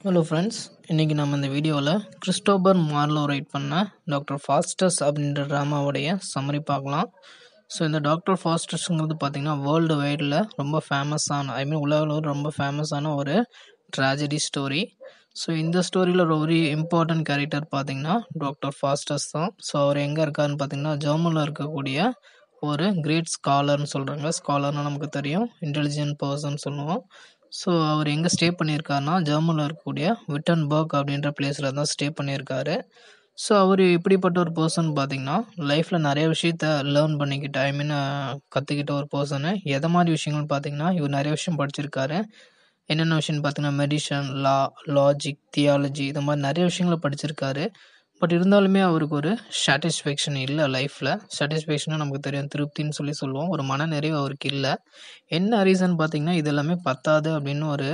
Hello friends இன்றைக்கி நம்ம இந்த வீடியோவில் கிறிஸ்டோபர் மார்லோ ரைட் பண்ண டாக்டர் ஃபாஸ்டஸ் அப்படின்ற ட்ராமாவுடைய சம்மரி பார்க்கலாம் ஸோ இந்த டாக்டர் ஃபாஸ்டஸ்ங்கிறது பார்த்திங்கன்னா வேர்ல்டு வைடில் ரொம்ப ஃபேமஸான ஐ மீன் உலக அளவில் ரொம்ப ஃபேமஸான ஒரு ட்ராஜடி ஸ்டோரி ஸோ இந்த ஸ்டோரியில் ஒரு ஒரு இம்பார்ட்டன்ட் கேரக்டர் பார்த்திங்கன்னா டாக்டர் ஃபாஸ்டஸ் தான் ஸோ அவர் எங்கே இருக்காருன்னு பார்த்தீங்கன்னா ஜெர்மனில் இருக்கக்கூடிய ஒரு கிரேட் ஸ்காலர்னு சொல்கிறாங்க ஸ்காலர்னால் நமக்கு தெரியும் இன்டெலிஜென்ட் பர்சன் சொல்லுவோம் ஸோ அவர் எங்கே ஸ்டே பண்ணியிருக்காருனா ஜெர்மனில் இருக்கக்கூடிய விட்டன்பர்க் அப்படின்ற பிளேஸில் தான் ஸ்டே பண்ணியிருக்காரு ஸோ அவர் இப்படிப்பட்ட ஒரு பர்சன் பார்த்தீங்கன்னா லைஃப்பில் நிறைய விஷயத்த லேர்ன் பண்ணிக்கிட்ட ஐ மீன் கற்றுக்கிட்ட ஒரு பர்சனு எதை மாதிரி விஷயங்கள்னு பார்த்தீங்கன்னா இவர் நிறைய விஷயம் படிச்சிருக்காரு என்னென்ன விஷயம்னு பார்த்தீங்கன்னா மெடிசன் லா லாஜிக் தியாலஜி இது மாதிரி நிறைய விஷயங்களை படிச்சிருக்காரு பட் இருந்தாலுமே அவருக்கு ஒரு சாட்டிஸ்ஃபேக்ஷன் இல்லை லைஃப்பில் சாட்டிஸ்ஃபேக்ஷனாக நமக்கு தெரியும் திருப்தின்னு சொல்லி சொல்லுவோம் ஒரு மனநிறைவு அவருக்கு இல்லை என்ன ரீசன் பார்த்தீங்கன்னா இது எல்லாமே பத்தாது அப்படின்னு ஒரு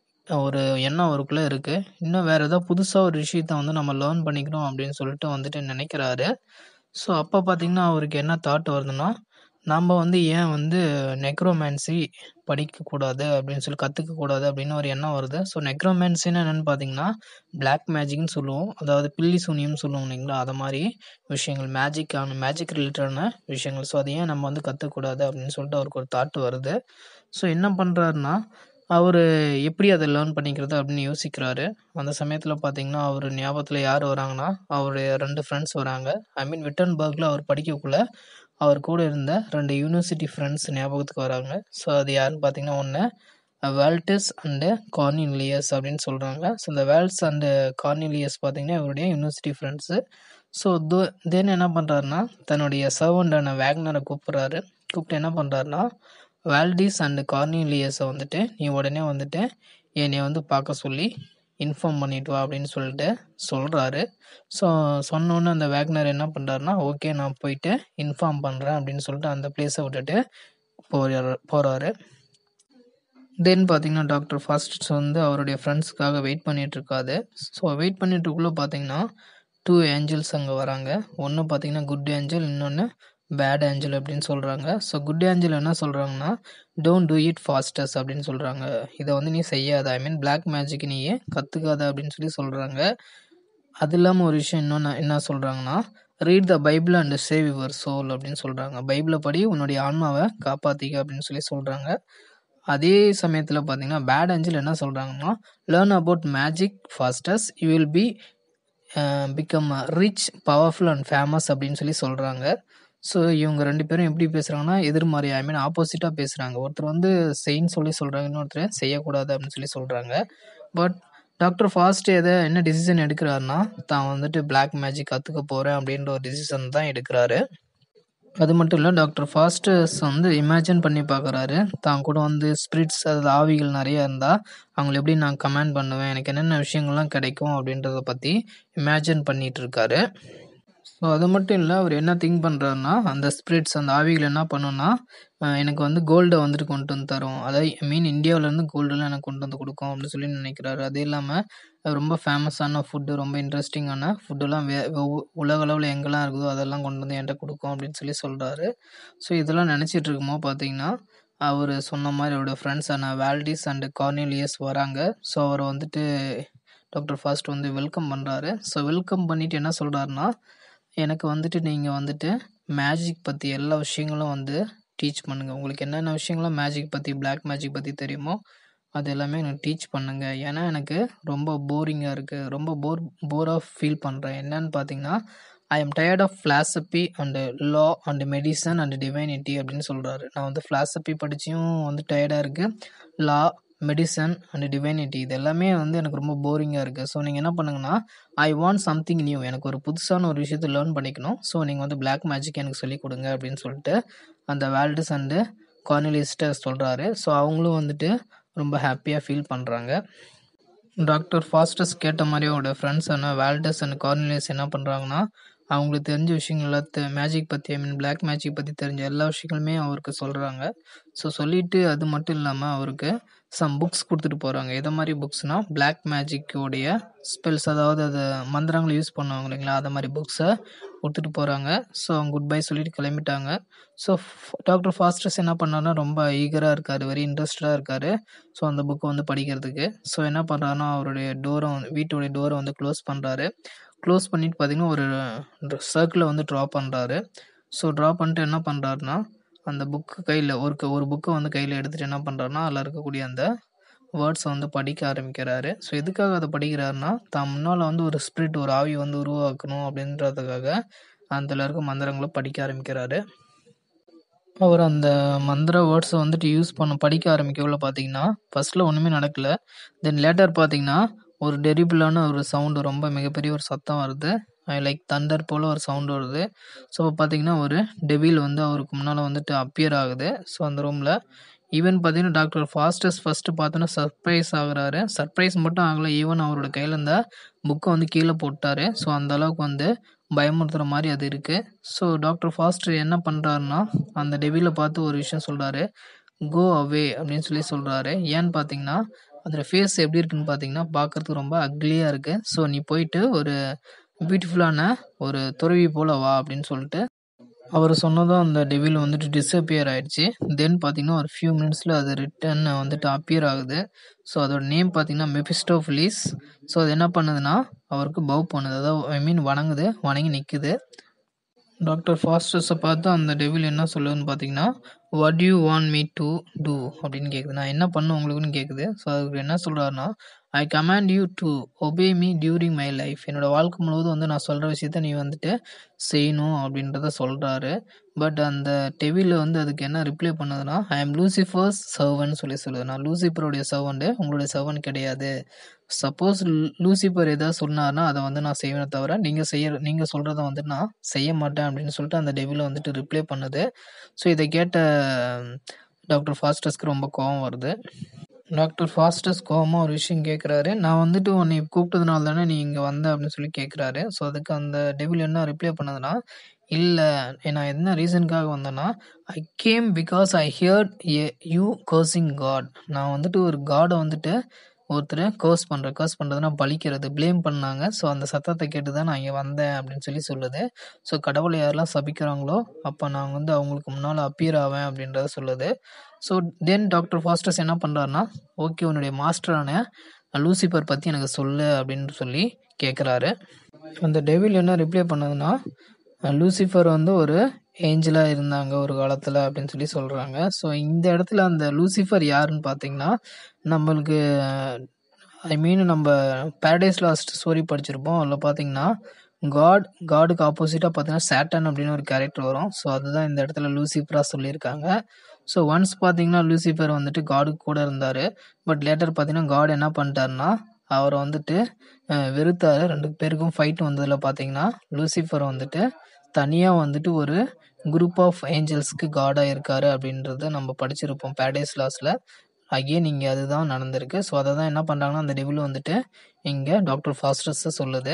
ஒரு எண்ணம் அவருக்குள்ளே இருக்குது இன்னும் வேறு ஏதோ புதுசாக ஒரு விஷயத்த வந்து நம்ம லேர்ன் பண்ணிக்கணும் அப்படின்னு சொல்லிட்டு வந்துட்டு நினைக்கிறாரு ஸோ அப்போ பார்த்தீங்கன்னா அவருக்கு என்ன தாட் வருதுன்னா நம்ம வந்து ஏன் வந்து நெக்ரோமேன்சி படிக்கக்கூடாது அப்படின்னு சொல்லி கற்றுக்கக்கூடாது அப்படின்னு ஒரு எண்ணம் வருது ஸோ நெக்ரோமேன்சின்னு என்னென்னு பார்த்தீங்கன்னா பிளாக் மேஜிக்னு சொல்லுவோம் அதாவது பில்லி சூனியம்னு சொல்லுவோம் இல்லைங்களா அதை மாதிரி விஷயங்கள் மேஜிக்கான மேஜிக் ரிலேட்டடான விஷயங்கள் ஸோ அதை ஏன் நம்ம வந்து கற்றுக்கூடாது அப்படின்னு சொல்லிட்டு அவருக்கு ஒரு தாட் வருது ஸோ என்ன பண்ணுறாருன்னா அவர் எப்படி அதை லேர்ன் பண்ணிக்கிறது அப்படின்னு யோசிக்கிறாரு அந்த சமயத்தில் பார்த்தீங்கன்னா அவர் ஞாபகத்தில் யார் வராங்கன்னா அவருடைய ரெண்டு ஃப்ரெண்ட்ஸ் வராங்க ஐ மீன் விட்டன்பர்கில் அவர் படிக்கக்குள்ள அவர் கூட இருந்த ரெண்டு யூனிவர்சிட்டி ஃப்ரெண்ட்ஸ் ஞாபகத்துக்கு வராங்க ஸோ அது யாருன்னு பார்த்தீங்கன்னா ஒன்று வேல்டஸ் அண்டு கார்னிலியஸ் அப்படின்னு சொல்கிறாங்க ஸோ இந்த வேல்ஸ் அண்டு கார்னிலியஸ் பார்த்தீங்கன்னா இவருடைய யூனிவர்சிட்டி ஃப்ரெண்ட்ஸு ஸோ தோ தென் என்ன பண்ணுறாருன்னா தன்னுடைய சர்வண்டான வேக்னரை கூப்பிட்றாரு கூப்பிட்டு என்ன பண்ணுறாருன்னா வேல்டிஸ் அண்டு கார்னிலியஸை வந்துட்டு நீ உடனே வந்துட்டு என்னை வந்து பார்க்க சொல்லி இன்ஃபார்ம் பண்ணிட்டு வா அப்படின்னு சொல்லிட்டு சொல்கிறாரு ஸோ சொன்னோன்னே அந்த வேக்னர் என்ன பண்ணுறாருனா ஓகே நான் போயிட்டு இன்ஃபார்ம் பண்ணுறேன் அப்படின்னு சொல்லிட்டு அந்த பிளேஸை விட்டுட்டு போறாரு போகிறாரு தென் பார்த்தீங்கன்னா டாக்டர் ஃபர்ஸ்ட் வந்து அவருடைய ஃப்ரெண்ட்ஸ்க்காக வெயிட் பண்ணிட்டு இருக்காது ஸோ வெயிட் பண்ணிட்டுக்குள்ளே பார்த்தீங்கன்னா டூ ஏஞ்சல்ஸ் அங்கே வராங்க ஒன்று பார்த்தீங்கன்னா குட் ஏஞ்சல் இன்னொன்று பேட் ஏஞ்சல் அப்படின்னு சொல்கிறாங்க ஸோ குட் ஏஞ்சல் என்ன சொல்கிறாங்கன்னா டோன்ட் டூ இட் ஃபாஸ்டஸ் அப்படின்னு சொல்கிறாங்க இதை வந்து நீ செய்யாத ஐ மீன் பிளாக் மேஜிக் நீயே கற்றுக்காத அப்படின்னு சொல்லி சொல்கிறாங்க அது இல்லாமல் ஒரு விஷயம் இன்னொன்று என்ன சொல்கிறாங்கன்னா read the Bible and save your soul அப்படின்னு சொல்கிறாங்க பைபிளை படி உன்னுடைய ஆன்மாவை காப்பாற்றிக்க அப்படின்னு சொல்லி சொல்கிறாங்க அதே சமயத்தில் பார்த்தீங்கன்னா பேட் ஏஞ்சல் என்ன சொல்கிறாங்கன்னா learn about magic Faustus you will be become rich powerful and famous அப்படின்னு சொல்லி சொல்கிறாங்க ஸோ இவங்க ரெண்டு பேரும் எப்படி பேசுகிறாங்கன்னா எதிர்மாறி ஐ மீன் ஆப்போசிட்டாக பேசுகிறாங்க ஒருத்தர் வந்து செய்ன்னு சொல்லி சொல்கிறாங்க இன்னொருத்தர் செய்யக்கூடாது அப்படின்னு சொல்லி சொல்கிறாங்க பட் டாக்டர் ஃபாஸ்ட் எதை என்ன டிசிஷன் எடுக்கிறாருன்னா தான் வந்துட்டு பிளாக் மேஜிக் கற்றுக்க போகிறேன் அப்படின்ற ஒரு டிசிஷன் தான் எடுக்கிறாரு அது மட்டும் இல்லை டாக்டர் ஃபாஸ்டர்ஸ் வந்து இமேஜின் பண்ணி பார்க்குறாரு தான் கூட வந்து ஸ்பிரிட்ஸ் அதாவது ஆவிகள் நிறைய இருந்தால் அவங்கள எப்படி நான் கமெண்ட் பண்ணுவேன் எனக்கு என்னென்ன விஷயங்கள்லாம் கிடைக்கும் அப்படின்றத பற்றி இமேஜின் பண்ணிகிட்டு இருக்காரு ஸோ அது மட்டும் இல்லை அவர் என்ன திங்க் பண்ணுறாருன்னா அந்த ஸ்பிரிட்ஸ் அந்த ஆவிகள் என்ன பண்ணுன்னா எனக்கு வந்து கோல்டை வந்துட்டு கொண்டு வந்து தரும் அதாவது மீன் இந்தியாவிலேருந்து கோல்டெல்லாம் எனக்கு கொண்டு வந்து கொடுக்கும் அப்படின்னு சொல்லி நினைக்கிறாரு அது இல்லாமல் ரொம்ப ஃபேமஸான ஃபுட்டு ரொம்ப இன்ட்ரெஸ்டிங்கான ஃபுட்டெல்லாம் வே உலக அளவில் எங்கெல்லாம் இருக்குதோ அதெல்லாம் கொண்டு வந்து என்கிட்ட கொடுக்கும் அப்படின்னு சொல்லி சொல்கிறாரு ஸோ இதெல்லாம் நினச்சிட்டு இருக்கும்போது பார்த்தீங்கன்னா அவர் சொன்ன மாதிரி அவரோட ஃப்ரெண்ட்ஸான வேல்டிஸ் அண்டு கார்னிலியஸ் வராங்க ஸோ அவர் வந்துட்டு டாக்டர் ஃபாஸ்ட் வந்து வெல்கம் பண்ணுறாரு ஸோ வெல்கம் பண்ணிவிட்டு என்ன சொல்கிறாருன்னா எனக்கு வந்துட்டு நீங்கள் வந்துட்டு மேஜிக் பற்றி எல்லா விஷயங்களும் வந்து டீச் பண்ணுங்கள் உங்களுக்கு என்னென்ன விஷயங்களும் மேஜிக் பற்றி பிளாக் மேஜிக் பற்றி தெரியுமோ அது எல்லாமே எனக்கு டீச் பண்ணுங்கள் ஏன்னா எனக்கு ரொம்ப போரிங்காக இருக்குது ரொம்ப போர் போராக ஃபீல் பண்ணுறேன் என்னன்னு பார்த்தீங்கன்னா I am tired of philosophy and law and medicine and divinity அப்படின்னு சொல்கிறாரு நான் வந்து ஃபிலாசபி படிச்சியும் வந்து டயர்டாக இருக்குது லா மெடிசன் அண்ட் டிவைனிட்டி இது எல்லாமே வந்து எனக்கு ரொம்ப போரிங்காக இருக்குது ஸோ நீங்கள் என்ன பண்ணுங்கன்னா ஐ வாண்ட் சம்திங் நியூ எனக்கு ஒரு புதுசான ஒரு விஷயத்தை லேர்ன் பண்ணிக்கணும் ஸோ நீங்கள் வந்து பிளாக் மேஜிக் எனக்கு சொல்லிக் கொடுங்க அப்படின்னு சொல்லிட்டு அந்த வேல்டஸ் அண்டு கார்னிலிஸ்ட்டை சொல்கிறாரு ஸோ அவங்களும் வந்துட்டு ரொம்ப ஹாப்பியாக ஃபீல் பண்ணுறாங்க டாக்டர் ஃபாஸ்டஸ் கேட்ட மாதிரி அவரோட ஃப்ரெண்ட்ஸ் ஆன வேல்டஸ் அண்ட் கார்னிலியஸ் என்ன பண்ணுறாங்கன்னா அவங்களுக்கு தெரிஞ்ச விஷயங்கள் எல்லாத்த மேஜிக் பற்றி ஐ மீன் பிளாக் மேஜிக் பற்றி தெரிஞ்ச எல்லா விஷயங்களுமே அவருக்கு சொல்கிறாங்க ஸோ சொல்லிவிட்டு அது மட்டும் இல்லாமல் அவருக்கு சம் புக்ஸ் கொடுத்துட்டு போகிறாங்க எதை மாதிரி புக்ஸ்னால் பிளாக் மேஜிக்கோடைய ஸ்பெல்ஸ் அதாவது அது மந்திரங்களை யூஸ் பண்ணுவாங்க இல்லைங்களா அதை மாதிரி புக்ஸை கொடுத்துட்டு போகிறாங்க ஸோ அவங்க குட் பை சொல்லிட்டு கிளம்பிட்டாங்க ஸோ டாக்டர் ஃபாஸ்டர்ஸ் என்ன பண்ணாருன்னா ரொம்ப ஈகராக இருக்கார் வெரி இன்ட்ரெஸ்டடாக இருக்கார் ஸோ அந்த புக்கை வந்து படிக்கிறதுக்கு ஸோ என்ன பண்ணுறாருன்னா அவருடைய டோரை வந்து வீட்டுடைய டோரை வந்து க்ளோஸ் பண்ணுறாரு க்ளோஸ் பண்ணிட்டு பார்த்தீங்கன்னா ஒரு சர்க்கிளை வந்து ட்ரா பண்ணுறாரு ஸோ ட்ரா பண்ணிட்டு என்ன பண்ணுறாருன்னா அந்த புக்கு கையில் ஒரு க- ஒரு புக்கை வந்து கையில் எடுத்துகிட்டு என்ன பண்ணுறாருன்னா அதில் இருக்கக்கூடிய அந்த வேர்ட்ஸை வந்து படிக்க ஆரம்பிக்கிறாரு ஸோ எதுக்காக அதை படிக்கிறாருன்னா தான் முன்னால் வந்து ஒரு ஸ்பிரிட் ஒரு ஆவி வந்து உருவாக்கணும் அப்படின்றதுக்காக அதில் இருக்க மந்திரங்களை படிக்க ஆரம்பிக்கிறாரு அவர் அந்த மந்திர வேர்ட்ஸை வந்துட்டு யூஸ் பண்ண படிக்க ஆரம்பிக்கக்குள்ள பார்த்தீங்கன்னா ஃபர்ஸ்ட்டில் ஒன்றுமே நடக்கல தென் லேட்டர் பார்த்தீங்கன்னா ஒரு டெரிபிளான ஒரு சவுண்டு ரொம்ப மிகப்பெரிய ஒரு சத்தம் வருது லைக் தண்டர் போல் ஒரு சவுண்டு வருது ஸோ பார்த்தீங்கன்னா ஒரு டெவில் வந்து அவருக்கு முன்னால் வந்துட்டு அப்பியர் ஆகுது ஸோ அந்த ரூமில் ஈவன் பார்த்தீங்கன்னா டாக்டர் ஃபாஸ்டஸ் ஃபஸ்ட்டு பார்த்தோன்னா சர்ப்ரைஸ் ஆகுறாரு சர்ப்ரைஸ் மட்டும் ஆகலை ஈவன் அவரோட கையில் இருந்த புக்கை வந்து கீழே போட்டாரு ஸோ அந்த அளவுக்கு வந்து பயமுறுத்துற மாதிரி அது இருக்குது ஸோ டாக்டர் ஃபாஸ்டர் என்ன பண்ணுறாருன்னா அந்த டெவிலை பார்த்து ஒரு விஷயம் சொல்கிறாரு கோ அவே அப்படின்னு சொல்லி சொல்கிறாரு ஏன்னு பார்த்தீங்கன்னா அதோட ஃபேஸ் எப்படி இருக்குன்னு பார்த்தீங்கன்னா பார்க்கறதுக்கு ரொம்ப அக்லியாக இருக்குது ஸோ நீ போயிட்டு ஒரு பியூட்டிஃபுல்லான ஒரு துறவி போல வா அப்படின்னு சொல்லிட்டு அவர் சொன்னதும் அந்த டெவில் வந்துட்டு டிஸப்பியர் ஆயிடுச்சு தென் பார்த்தீங்கன்னா ஒரு ஃபியூ மினிட்ஸில் அது ரிட்டர்ன் வந்துட்டு அப்பியர் ஆகுது ஸோ அதோட நேம் பார்த்தீங்கன்னா மெபிஸ்டோஃபிலிஸ் ஸோ அது என்ன பண்ணுதுன்னா அவருக்கு பவ் பண்ணுது அதாவது ஐ மீன் வணங்குது வணங்கி நிற்குது டாக்டர் ஃபாஸ்டர்ஸை பார்த்து அந்த டெவில் என்ன சொல்லுதுன்னு பார்த்தீங்கன்னா what you want me to do அப்படின்னு கேட்குது நான் என்ன பண்ண உங்களுக்குன்னு கேட்குது ஸோ அதுக்கு என்ன சொல்கிறாருன்னா I command you to obey me during my life என்னோட வாழ்க்கை முழுவதும் வந்து நான் சொல்கிற விஷயத்த நீ வந்துட்டு செய்யணும் அப்படின்றத சொல்கிறாரு பட் அந்த டெவில வந்து அதுக்கு என்ன ரிப்ளை பண்ணுதுன்னா ஐ எம் லூசிஃபர்ஸ் சர்வன் சொல்லி சொல்லுது நான் லூசிஃபருடைய சர்வன்ட்டு உங்களுடைய சர்வன் கிடையாது சப்போஸ் லூசிஃபர் ஏதாவது சொன்னார்னா அதை வந்து நான் செய்வேனே தவிர நீங்கள் செய்ய நீங்கள் சொல்கிறத வந்து நான் செய்ய மாட்டேன் அப்படின்னு சொல்லிட்டு அந்த டெவில வந்துட்டு ரிப்ளை பண்ணுது ஸோ இதை கேட்ட டாக்டர் ஃபாஸ்டஸ்க்கு ரொம்ப கோவம் வருது டாக்டர் ஃபாஸ்டஸ் கோவமாக ஒரு விஷயம் கேட்குறாரு நான் வந்துட்டு உன்னை கூப்பிட்டதுனால தானே நீ இங்கே வந்த அப்படின்னு சொல்லி கேட்குறாரு ஸோ அதுக்கு அந்த டெவில் என்ன ரிப்ளை பண்ணதுன்னா இல்லை நான் என்ன ரீசனுக்காக வந்தேன்னா I came because I heard a you cursing God நான் வந்துட்டு ஒரு காடை வந்துட்டு ஒருத்தரை கர்ஸ் பண்ணுறேன் கர்ஸ் பண்ணுறதுனா பலிக்கிறது ப்ளேம் பண்ணாங்க ஸோ அந்த சத்தத்தை கேட்டு தான் நான் இங்கே வந்தேன் அப்படின்னு சொல்லி சொல்லுது ஸோ கடவுளை யாரெல்லாம் சபிக்கிறாங்களோ அப்போ நான் வந்து அவங்களுக்கு முன்னால் அப்பியர் ஆவேன் அப்படின்றத சொல்லுது ஸோ தென் டாக்டர் ஃபாஸ்டர்ஸ் என்ன பண்ணுறாருன்னா ஓகே உன்னுடைய மாஸ்டரான லூசிபர் பற்றி எனக்கு சொல்லு அப்படின்னு சொல்லி கேட்குறாரு அந்த டெவில் என்ன ரிப்ளை பண்ணதுன்னா லூசிஃபர் வந்து ஒரு ஏஞ்சலாக இருந்தாங்க ஒரு காலத்தில் அப்படின்னு சொல்லி சொல்கிறாங்க ஸோ இந்த இடத்துல அந்த லூசிஃபர் யாருன்னு பார்த்தீங்கன்னா நம்மளுக்கு ஐ மீன் நம்ம பேரடைஸ் லாஸ்ட் ஸ்டோரி படிச்சிருப்போம் அதில் பார்த்தீங்கன்னா காட் காடுக்கு ஆப்போசிட்டாக பார்த்தீங்கன்னா சேட்டன் அப்படின்னு ஒரு கேரக்டர் வரும் ஸோ அதுதான் இந்த இடத்துல லூசிஃபராக சொல்லியிருக்காங்க ஸோ ஒன்ஸ் பார்த்தீங்கன்னா லூசிஃபர் வந்துட்டு காடுக்கு கூட இருந்தார் பட் லேட்டர் பார்த்தீங்கன்னா காட் என்ன பண்ணிட்டாருன்னா அவரை வந்துட்டு அஹ், வெறுத்தாரு ரெண்டு பேருக்கும் ஃபைட் வந்ததில் பார்த்தீங்கன்னா லூசிஃபர் வந்துட்டு தனியாக வந்துட்டு ஒரு குரூப் ஆஃப் ஏஞ்சல்ஸ்க்கு காடாக இருக்காரு அப்படின்றத நம்ம படிச்சிருப்போம் பேரடைஸ் லாஸில் அகெயின் இங்கே அதுதான் நடந்திருக்கு ஸோ அதை தான் என்ன பண்ணுறாங்கன்னா அந்த டெவில் வந்துட்டு இங்கே டாக்டர் ஃபாஸ்டர்ஸை சொல்லுது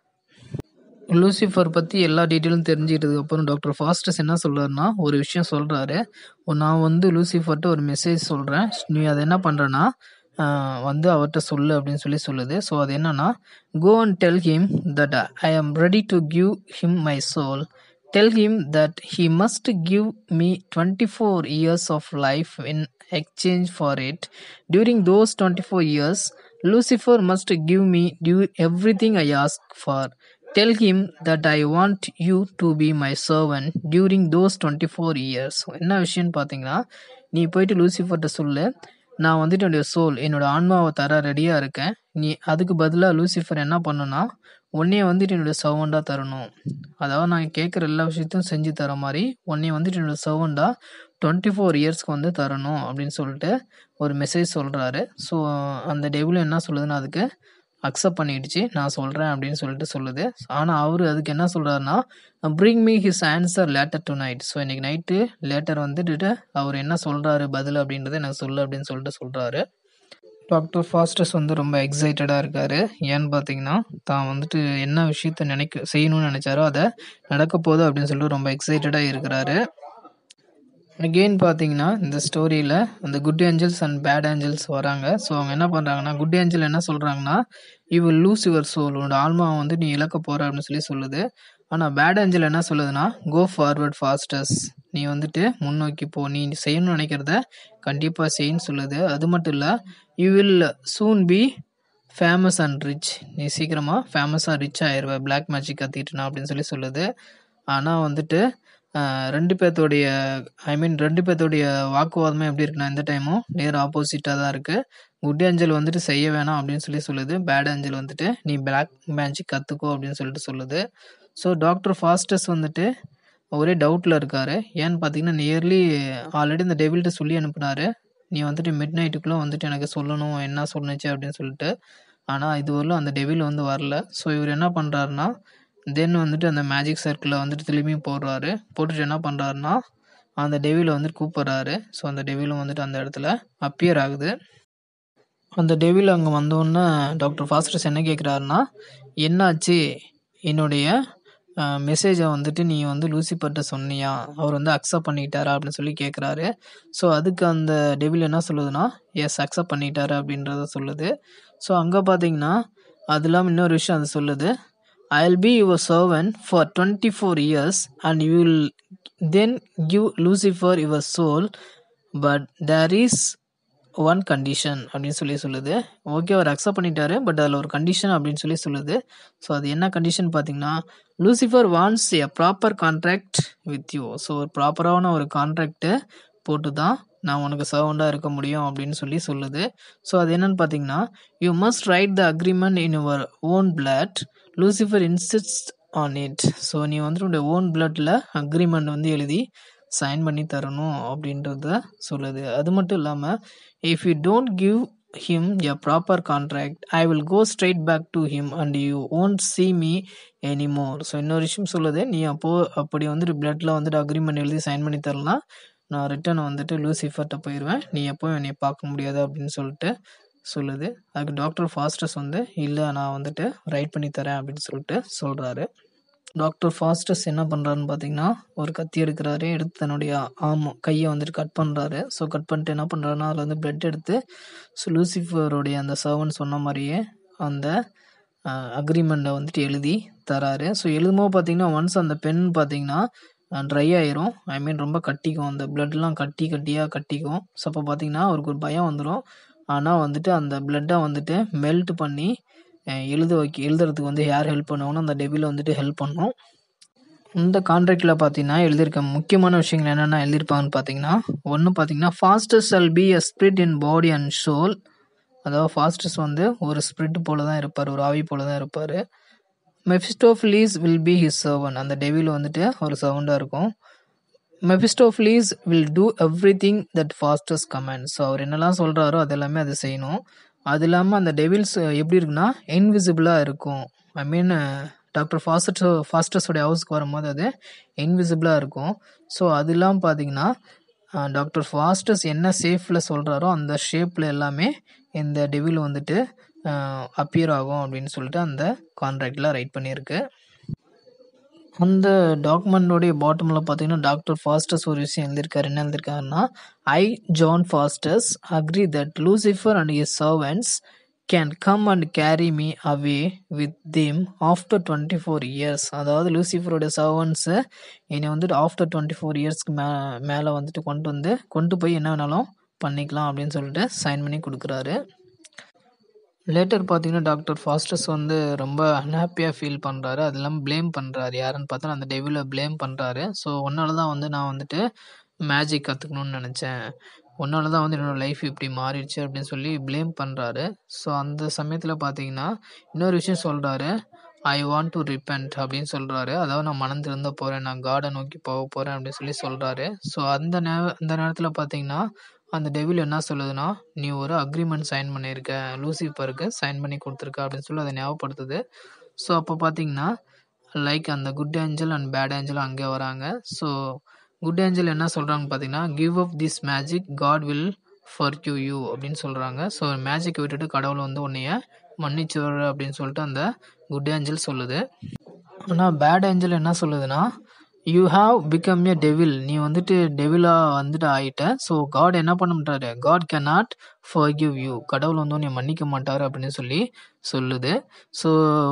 லூசிஃபர் பற்றி எல்லா டீட்டெயிலும் தெரிஞ்சுக்கிட்டதுக்கு அப்புறம் டாக்டர் ஃபாஸ்டஸ் என்ன சொல்றாருன்னா ஒரு விஷயம் சொல்கிறாரு நான் வந்து லூசிஃபர்ட்ட ஒரு மெசேஜ் சொல்கிறேன் நீ அதை என்ன பண்ணுறேன்னா வந்து அவர்கிட்ட சொல்லு அப்படின்னு சொல்லி சொல்லுது ஸோ அது என்னன்னா go and tell him that I am ready to give him my soul tell him that he must give me twenty four years of life in exchange for it during those twenty four years Lucifer must give me due every thing I ask for tell him that I want you to be my servant during those twenty four years என்ன விஷயம்னு பார்த்தீங்கன்னா நீ போயிட்டு லூசிஃபர்ட்ட சொல்லு நான் வந்துட்டு என்னுடைய soul என்னோட ஆன்மாவை தர ரெடியாக இருக்கேன் நீ அதுக்கு பதிலாக லூசிஃபர் என்ன பண்ணுன்னா உன்னைய வந்துட்டு என்னுடைய சர்வண்டாக தரணும் அதாவது நான் கேட்குற எல்லா விஷயத்தையும் செஞ்சு தர மாதிரி உன்னைய வந்துட்டு என்னோட சர்வண்டாக டுவெண்ட்டி ஃபோர் இயர்ஸ்க்கு வந்து தரணும் அப்படின்னு சொல்லிட்டு ஒரு மெசேஜ் சொல்கிறாரு ஸோ அந்த டெபிள் என்ன சொல்லுதுன்னா அதுக்கு அக்செப்ட் பண்ணிடுச்சு நான் சொல்கிறேன் அப்படின்னு சொல்லிட்டு சொல்லுது ஆனால் அவர் அதுக்கு என்ன சொல்கிறாருன்னா bring me his answer later tonight so இன்னைக்கு நைட்டு லேட்டர் வந்துட்டு அவர் என்ன சொல்கிறாரு பதில் அப்படின்றத எனக்கு சொல்லு அப்படின்னு சொல்லிட்டு சொல்கிறாரு டாக்டர் ஃபாஸ்டர்ஸ் வந்து ரொம்ப எக்ஸைட்டடாக இருக்காரு ஏன்னு பார்த்தீங்கன்னா தான் வந்துட்டு என்ன விஷயத்த நினைக்க செய்யணும்னு நினைச்சாரோ அதை நடக்க போகுது அப்படின்னு சொல்லிட்டு ரொம்ப எக்ஸைட்டடாக இருக்கிறாரு அகெயின் பார்த்தீங்கன்னா இந்த ஸ்டோரியில் அந்த good angels and bad angels வராங்க ஸோ அவங்க என்ன பண்ணுறாங்கன்னா குட் ஏஞ்சல் என்ன சொல்கிறாங்கன்னா you will lose your soul உன்னோட ஆன்மாவை வந்து நீ இழக்க போகிற அப்படின்னு சொல்லி சொல்லுது ஆனால் பேட் ஏஞ்சல் என்ன சொல்லுதுன்னா கோ ஃபார்வர்ட் ஃபாஸ்டஸ் நீ வந்துட்டு முன்னோக்கி போ நீ செய்யணும்னு நினைக்கிறத கண்டிப்பாக செய்யின்னு சொல்லுது அது மட்டும் இல்லை you will soon be famous and rich நீ சீக்கிரமாக ஃபேமஸாக ரிச் ஆயிடுவ பிளாக் மேஜிக் கற்றுக்கிட்டுனா அப்படின்னு சொல்லி சொல்லுது ஆனால் வந்துட்டு ஆஹ், ரெண்டு பேர்த்தோடைய ஐ மீன் ரெண்டு பேர்த்தோடைய வாக்குவாதமே எப்படி இருக்குன்னா இந்த டைமும் நேர் ஆப்போசிட்டாக தான் இருக்குது குட் ஏஞ்சல் வந்துட்டு செய்ய வேணாம் அப்படின்னு சொல்லி சொல்லுது பேட் ஏஞ்சல் வந்துட்டு நீ பிளாக் மேஜிக் கற்றுக்கோ அப்படின்னு சொல்லிட்டு சொல்லுது ஸோ டாக்டர் ஃபாஸ்டஸ் வந்துட்டு ஒரே டவுட்டில் இருக்காரு ஏன்னு பார்த்தீங்கன்னா நியர்லி ஆல்ரெடி இந்த டெவில்கிட்ட சொல்லி அனுப்புனாரு நீ வந்துட்டு மிட் நைட்டுக்குள்ளே வந்துட்டு எனக்கு சொல்லணும் என்ன சொன்னுச்சு அப்படின்னு சொல்லிட்டு ஆனால் இதுவரையிலும் அந்த டெவில் வந்து வரல ஸோ இவர் என்ன பண்ணுறாருன்னா தென் வந்துட்டு அந்த மேஜிக் சர்க்கிளில் வந்துட்டு திரும்பியும் போடுறாரு போட்டுட்டு என்ன பண்ணுறாருன்னா அந்த டெவிலை வந்துட்டு கூப்பிட்றாரு ஸோ அந்த டெவிலும் வந்துட்டு அந்த இடத்துல அப்பியர் ஆகுது அந்த டெவில் அங்கே வந்தோடனே டாக்டர் ஃபாஸ்டர்ஸ் என்ன கேட்குறாருன்னா என்னாச்சு என்னுடைய மெசேஜை வந்துட்டு நீ வந்து லூசிபர்ட்ட சொன்னியா அவர் வந்து அக்செப்ட் பண்ணிக்கிட்டாரா அப்படின்னு சொல்லி கேட்குறாரு ஸோ அதுக்கு அந்த டெவில் என்ன சொல்லுதுன்னா எஸ் அக்செப்ட் பண்ணிட்டாரு அப்படின்றத சொல்லுது ஸோ அங்கே பார்த்தீங்கன்னா அது இல்லாமல் இன்னொரு விஷயம் அது சொல்லுது I will be your servant for twenty four years and you will then give Lucifer your soul but there is one condition அப்படின்னு சொல்லி சொல்லுது ஓகே அவர் அக்செப்ட் பண்ணிட்டாரு பட் அதில் ஒரு கண்டிஷன் அப்படின்னு சொல்லி சொல்லுது ஸோ அது என்ன கண்டிஷன் பார்த்தீங்கன்னா Lucifer wants a proper contract with you so ஒரு ப்ராப்பரான ஒரு கான்ட்ராக்டு போட்டு தான் நான் உனக்கு சர்வெண்டாக இருக்க முடியும் அப்படின்னு சொல்லி சொல்லுது ஸோ அது என்னன்னு பார்த்தீங்கன்னா you must write the agreement in your own blood Lucifer insist on it so நீ வந்துட்டு உன்னுடைய ஓன் பிளட்டில் அக்ரிமெண்ட் வந்து எழுதி சைன் பண்ணி தரணும் அப்படின்றத சொல்லுது அது மட்டும் இல்லாமல் if you don't give him a proper contract I will go straight back to him and you won't see me anymore so இன்னொரு விஷயம் சொல்லுது நீ அப்போது அப்படி வந்துட்டு பிளட்டில் வந்துட்டு அக்ரிமெண்ட் எழுதி சைன் பண்ணி தரலாம் நான் ரிட்டர்ன் வந்துட்டு லூசிஃபர்ட்ட போயிடுவேன் நீ எப்போ என்னை பார்க்க முடியாது அப்படின்னு சொல்லிட்டு சொல்லுது அதுக்கு டாக்டர் ஃபாஸ்டஸ் வந்து இல்லை நான் வந்துட்டு ரைட் பண்ணி தரேன் அப்படின்னு சொல்லிட்டு சொல்கிறாரு டாக்டர் ஃபாஸ்டஸ் என்ன பண்ணுறாருன்னு பார்த்தீங்கன்னா ஒரு கத்தி எடுக்கிறாரு எடுத்து தன்னுடைய ஆம் கையை வந்துட்டு கட் பண்ணுறாரு ஸோ கட் பண்ணிட்டு என்ன பண்ணுறாருன்னா அதில் வந்து பிளட் எடுத்து ஸோ லூசிஃபருடைய அந்த சர்வன் சொன்ன மாதிரியே அந்த அக்ரிமெண்ட்டை வந்துட்டு எழுதி தராரு ஸோ எழுதும்போது பார்த்தீங்கன்னா ஒன்ஸ் அந்த பென் பார்த்தீங்கன்னா ட்ரை ஆயிரும் ஐ மீன் ரொம்ப கட்டிக்கும் அந்த பிளட்லாம் கட்டி கட்டியாக கட்டிக்கும் ஸோ அப்போ பார்த்தீங்கன்னா அவருக்கு ஒரு பயம் வந்துடும் ஆனால் வந்துட்டு அந்த பிளட்டை வந்துட்டு மெல்ட் பண்ணி அஹ் எழுத வைக்க எழுதுறதுக்கு வந்து யார் ஹெல்ப் பண்ணுவாங்கன்னா அந்த டெபில் வந்துட்டு ஹெல்ப் பண்ணும் இந்த கான்ட்ராக்டில் பார்த்தீங்கன்னா எழுதியிருக்க முக்கியமான விஷயங்கள் என்னென்ன எழுதியிருப்பாங்கன்னு பார்த்தீங்கன்னா ஒன்று பார்த்தீங்கன்னா Faustus shall be a spirit in body and soul அதாவது ஃபாஸ்டஸ் வந்து ஒரு ஸ்பிரிட் போல தான் இருப்பார் ஒரு ஆவி போல தான் இருப்பார் Mephistopheles will be his servant அந்த டெவில் வந்துட்டு ஒரு சவுண்டாக இருக்கும் Mephistopheles will do every thing that Faustus command so அவர் என்னெல்லாம் சொல்கிறாரோ அது எல்லாமே அது செய்யணும் அது இல்லாமல் அந்த டெவில்ஸ் எப்படி இருக்குன்னா இன்விசிபிளாக இருக்கும் ஐ மீன் டாக்டர் ஃபாஸ்டஸ் ஃபாஸ்டஸோடைய ஹவுஸ்க்கு வரும்போது அது இன்விசிபிளாக இருக்கும் ஸோ அது இல்லாமல் பார்த்தீங்கன்னா டாக்டர் ஃபாஸ்டஸ் என்ன ஷேப்பில் சொல்கிறாரோ அந்த ஷேப்பில் எல்லாமே இந்த டெவில் வந்துட்டு அப்பியர் ஆகும் அப்படின்னு சொல்லிட்டு அந்த கான்ட்ராக்டில் ரைட் பண்ணியிருக்கு அந்த டாக்குமெண்டோடைய பாட்டமில் பார்த்தீங்கன்னா டாக்டர் ஃபாஸ்டஸ் ஒரு விஷயம் எழுதியிருக்காரு என்ன எழுதியிருக்காருன்னா I John Faustus agree that Lucifer and his servants can come and carry me away with them after twenty four years அதாவது லூசிஃபரோட சர்வன்ஸை என்னை வந்துட்டு ஆஃப்டர் டுவெண்ட்டி ஃபோர் இயர்ஸ்க்கு மே மேலே வந்துட்டு கொண்டு வந்து கொண்டு போய் என்ன வேணாலும் பண்ணிக்கலாம் அப்படின்னு சொல்லிட்டு சைன் பண்ணி கொடுக்குறாரு லேட்டர் பார்த்தீங்கன்னா டாக்டர் ஃபாஸ்டஸ் வந்து ரொம்ப அன்ஹாப்பியாக ஃபீல் பண்ணுறாரு அது இல்லாமல் ப்ளேம் பண்ணுறாரு யாருன்னு பார்த்தா அந்த டெவிலை ப்ளேம் பண்ணுறாரு ஸோ ஒன்னால தான் வந்து நான் வந்துட்டு மேஜிக் கற்றுக்கணும்னு நினச்சேன் ஒன்னால தான் வந்து என்னோடய லைஃப் இப்படி மாறிடுச்சு அப்படின்னு சொல்லி ப்ளேம் பண்ணுறாரு ஸோ அந்த சமயத்தில் பார்த்தீங்கன்னா இன்னொரு விஷயம் சொல்கிறாரு ஐ வாண்ட் டு ரிப்பெண்ட் அப்படின்னு சொல்கிறாரு அதாவது நான் மனம் திருந்த போகிறேன் நான் காடை நோக்கி போக போகிறேன் அப்படின்னு சொல்லி சொல்கிறாரு ஸோ அந்த நே அந்த நேரத்தில் பார்த்தீங்கன்னா அந்த டெவில் என்ன சொல்லுதுன்னா நீ ஒரு அக்ரிமெண்ட் சைன் பண்ணியிருக்க லூசிஃபருக்கு சைன் பண்ணி கொடுத்துருக்க அப்படின்னு சொல்லி அதை ஞாபகப்படுத்துது ஸோ அப்போ பார்த்தீங்கன்னா லைக் அந்த good angel and bad angel அங்கே வராங்க ஸோ குட் ஏஞ்சல் என்ன சொல்கிறாங்க பார்த்தீங்கன்னா give up this magic God will forgive you அப்படின்னு சொல்கிறாங்க ஸோ மேஜிக்கை விட்டுட்டு கடவுள் வந்து உன்னைய மன்னிச்சுவர் அப்படின்னு சொல்லிட்டு அந்த குட் ஏஞ்சல் சொல்லுது ஆனால் பேட் ஏஞ்சல் என்ன சொல்லுதுன்னா you have become a devil நீ வந்துட்டு டெவிலாக வந்துட்டு ஆயிட்ட ஸோ காட் என்ன பண்ண மாட்டாரு God cannot forgive you கடவுள் வந்து உன்னை மன்னிக்க மாட்டார் அப்படின்னு சொல்லி சொல்லுது ஸோ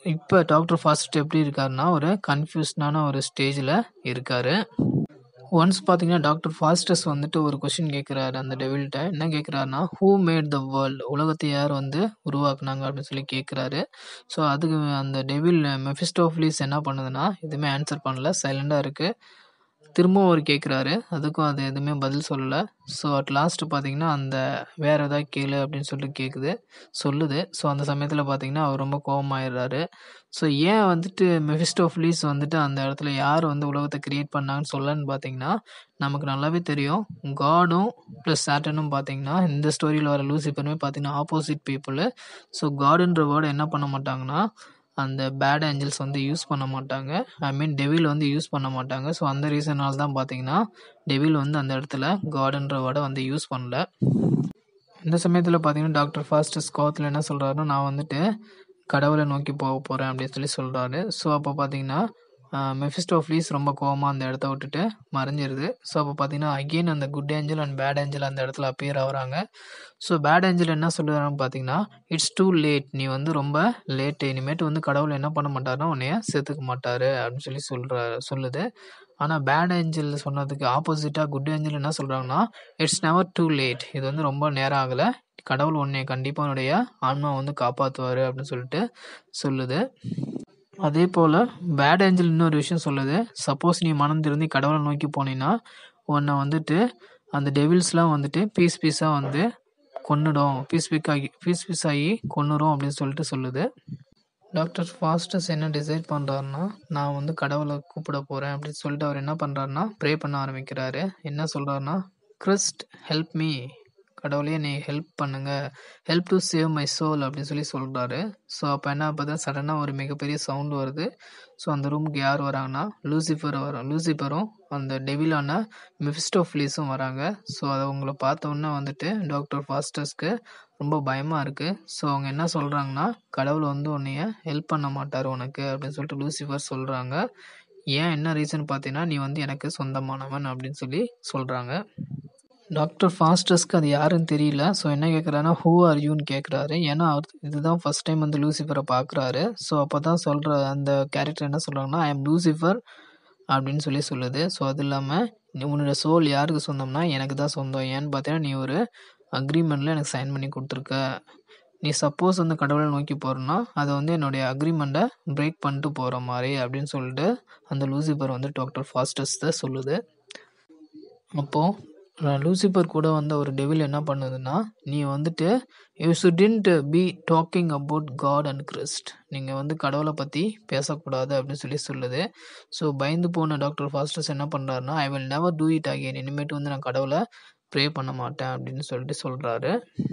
இப்போ டாக்டர் ஃபாஸ்ட் எப்படி இருக்காருன்னா ஒரு கன்ஃபியூஸ்டான ஒரு ஸ்டேஜில் இருக்காரு ஒன்ஸ் பார்த்தீங்கன்னா டாக்டர் ஃபாஸ்டஸ் வந்துட்டு ஒரு கொஷின் கேட்குறாரு அந்த டெவில்கிட்ட என்ன கேட்குறாருன்னா ஹூ மேட் த வேர்ல்ட் உலகத்தை யார் வந்து உருவாக்குனாங்க அப்படின்னு சொல்லி கேட்குறாரு ஸோ அதுக்கு அந்த டெவில் மெஃபிஸ்டோஃபிலிஸ் என்ன பண்ணுதுன்னா எதுவுமே ஆன்சர் பண்ணல சைலண்டாக இருக்குது திரும்பவும் அவர் கேட்குறாரு அதுக்கும் அது எதுவுமே பதில் சொல்லலை ஸோ அட் லாஸ்ட் பார்த்தீங்கன்னா அந்த வேறு ஏதாவது கேளு அப்படின்னு சொல்லிட்டு கேட்குது சொல்லுது ஸோ அந்த சமயத்தில் பார்த்தீங்கன்னா அவர் ரொம்ப கோபமாயிடுறாரு ஸோ ஏன் வந்துட்டு மெஃபிஸ்டோஃபிலிஸ் வந்துட்டு அந்த இடத்துல யார் வந்து உலகத்தை கிரியேட் பண்ணாங்கன்னு சொல்லன்னு பார்த்தீங்கன்னா நமக்கு நல்லாவே தெரியும் காடும் ப்ளஸ் சாட்டனும் பார்த்தீங்கன்னா இந்த ஸ்டோரியில் வர லூசிஃபருமே பார்த்தீங்கன்னா ஆப்போசிட் பீப்புள் ஸோ காடுன்ற வேர்டை என்ன பண்ண மாட்டாங்கன்னா அந்த பேட் ஏஞ்சல்ஸ் வந்து யூஸ் பண்ண மாட்டாங்க ஐ மீன் டெவில் வந்து யூஸ் பண்ண மாட்டாங்க ஸோ அந்த ரீசனால் தான் பார்த்தீங்கன்னா டெவில் வந்து அந்த இடத்துல காடுன்ற வேர்டை வந்து யூஸ் பண்ணல இந்த சமயத்தில் பார்த்தீங்கன்னா டாக்டர் ஃபாஸ்டஸ் கோவத்தில் என்ன சொல்கிறாருன்னா நான் வந்துட்டு கடவுளை நோக்கி போக போகிறேன் அப்படின்னு சொல்லி சொல்கிறாரு ஸோ அப்போ பார்த்தீங்கன்னா மெஃபிஸ்டோஃப்லீஸ் ரொம்ப கோவமாக அந்த இடத்த விட்டுட்டு மறைஞ்சிருது ஸோ அப்போ பார்த்தீங்கன்னா அகெயின் அந்த good angel and bad angel அந்த இடத்துல அப்பியர் ஆகுறாங்க ஸோ பேட் ஏஞ்சல் என்ன சொல்லுறாங்கன்னு பார்த்தீங்கன்னா இட்ஸ் டூ லேட் நீ வந்து ரொம்ப லேட்டு இனிமேட்டு வந்து கடவுள் என்ன பண்ண மாட்டாருன்னா உன்னைய சேர்த்துக்க மாட்டாரு அப்படின்னு சொல்லி சொல்கிற சொல்லுது ஆனால் பேட் ஏஞ்சல் சொன்னதுக்கு ஆப்போசிட்டாக குட் ஏஞ்சல் என்ன சொல்கிறாங்கன்னா இட்ஸ் நெவர் டூ லேட் இது வந்து ரொம்ப நேரம் ஆகலை கடவுள் உன்னை கண்டிப்பாக உன்னுடைய ஆன்மா வந்து காப்பாற்றுவார் அப்படின்னு சொல்லிட்டு சொல்லுது அதே போல் பேட் ஏஞ்சல் இன்னொரு விஷயம் சொல்லுது சப்போஸ் நீ மனம் திருந்தி கடவுளை நோக்கி போனீங்கன்னா உன்னை வந்துட்டு அந்த டெவில்ஸ்லாம் வந்துட்டு பீஸ் பீஸாக வந்து கொன்னுடும் பீஸ் பீக் ஆகி பீஸ் பீஸ் ஆகி கொன்னுடும் அப்படின்னு சொல்லிட்டு சொல்லுது டாக்டர் ஃபாஸ்டஸ் என்ன டிசைட் பண்ணுறாருன்னா நான் வந்து கடவுளை கூப்பிட போகிறேன் அப்படின்னு சொல்லிட்டு அவர் என்ன பண்ணுறாருன்னா ப்ரே பண்ண ஆரம்பிக்கிறாரு என்ன சொல்கிறாருன்னா கிறிஸ்ட் ஹெல்ப் மீ கடவுளே நீ ஹெல்ப் பண்ணுங்க help to save my soul அப்படின்னு சொல்லி சொல்கிறாரு ஸோ அப்போ என்ன பார்த்தா சடனாக ஒரு மிகப்பெரிய சவுண்டு வருது ஸோ அந்த ரூமுக்கு யார் வராங்கன்னா லூசிஃபர் வரும் லூசிஃபரும் அந்த டெவிலான மிஃபிஸ்டோஃப்லீஸும் வராங்க ஸோ அதை அவங்கள பார்த்தோன்னே வந்துட்டு டாக்டர் ஃபாஸ்டர்ஸ்க்கு ரொம்ப பயமாக இருக்குது ஸோ அவங்க என்ன சொல்கிறாங்கன்னா கடவுள் வந்து உன்னைய ஹெல்ப் பண்ண மாட்டார் உனக்கு அப்படின்னு சொல்லிட்டு லூசிஃபர் சொல்கிறாங்க ஏன் என்ன ரீசன் பார்த்தீங்கன்னா நீ வந்து எனக்கு சொந்தமானவன் அப்படின்னு சொல்லி சொல்கிறாங்க டாக்டர் ஃபாஸ்டஸ்க்கு அது யாருன்னு தெரியல ஸோ என்ன கேட்குறாருன்னா ஹூ ஆர் யூன்னு கேட்குறாரு ஏன்னா அவர் இதுதான் ஃபர்ஸ்ட் டைம் வந்து லூசிஃபரை பார்க்குறாரு ஸோ அப்போ தான் சொல்கிற அந்த கேரக்டர் என்ன சொல்கிறாங்கன்னா ஐ எம் லூசிஃபர் அப்படின்னு சொல்லி சொல்லுது ஸோ அது இல்லாமல் உன்னோட சோல் யாருக்கு சொந்தம்னா எனக்கு தான் சொந்தம் ஏன்னு பார்த்தீங்கன்னா நீ ஒரு அக்ரிமெண்ட்டில் எனக்கு சைன் பண்ணி கொடுத்துருக்க நீ சப்போஸ் வந்து கடவுளை நோக்கி போகிறன்னா அதை வந்து என்னுடைய அக்ரிமெண்ட்டை பிரேக் பண்ணிட்டு போகிற மாதிரி அப்படின்னு சொல்லிட்டு அந்த லூசிஃபர் வந்து டாக்டர் ஃபாஸ்டஸ் தான் சொல்லுது அப்போது லூசிஃபர் கூட வந்த ஒரு டெவில் என்ன பண்ணுதுன்னா நீ வந்துட்டு you shouldn't be talking about God and Christ நீங்கள் வந்து கடவுளை பற்றி பேசக்கூடாது அப்படின்னு சொல்லி சொல்லுது ஸோ பயந்து போன டாக்டர் ஃபாஸ்டர்ஸ் என்ன பண்ணுறாருன்னா I will never do it again இனிமேட்டு வந்து நான் கடவுளை ப்ரே பண்ண மாட்டேன் அப்படின்னு சொல்லிட்டு சொல்கிறாரு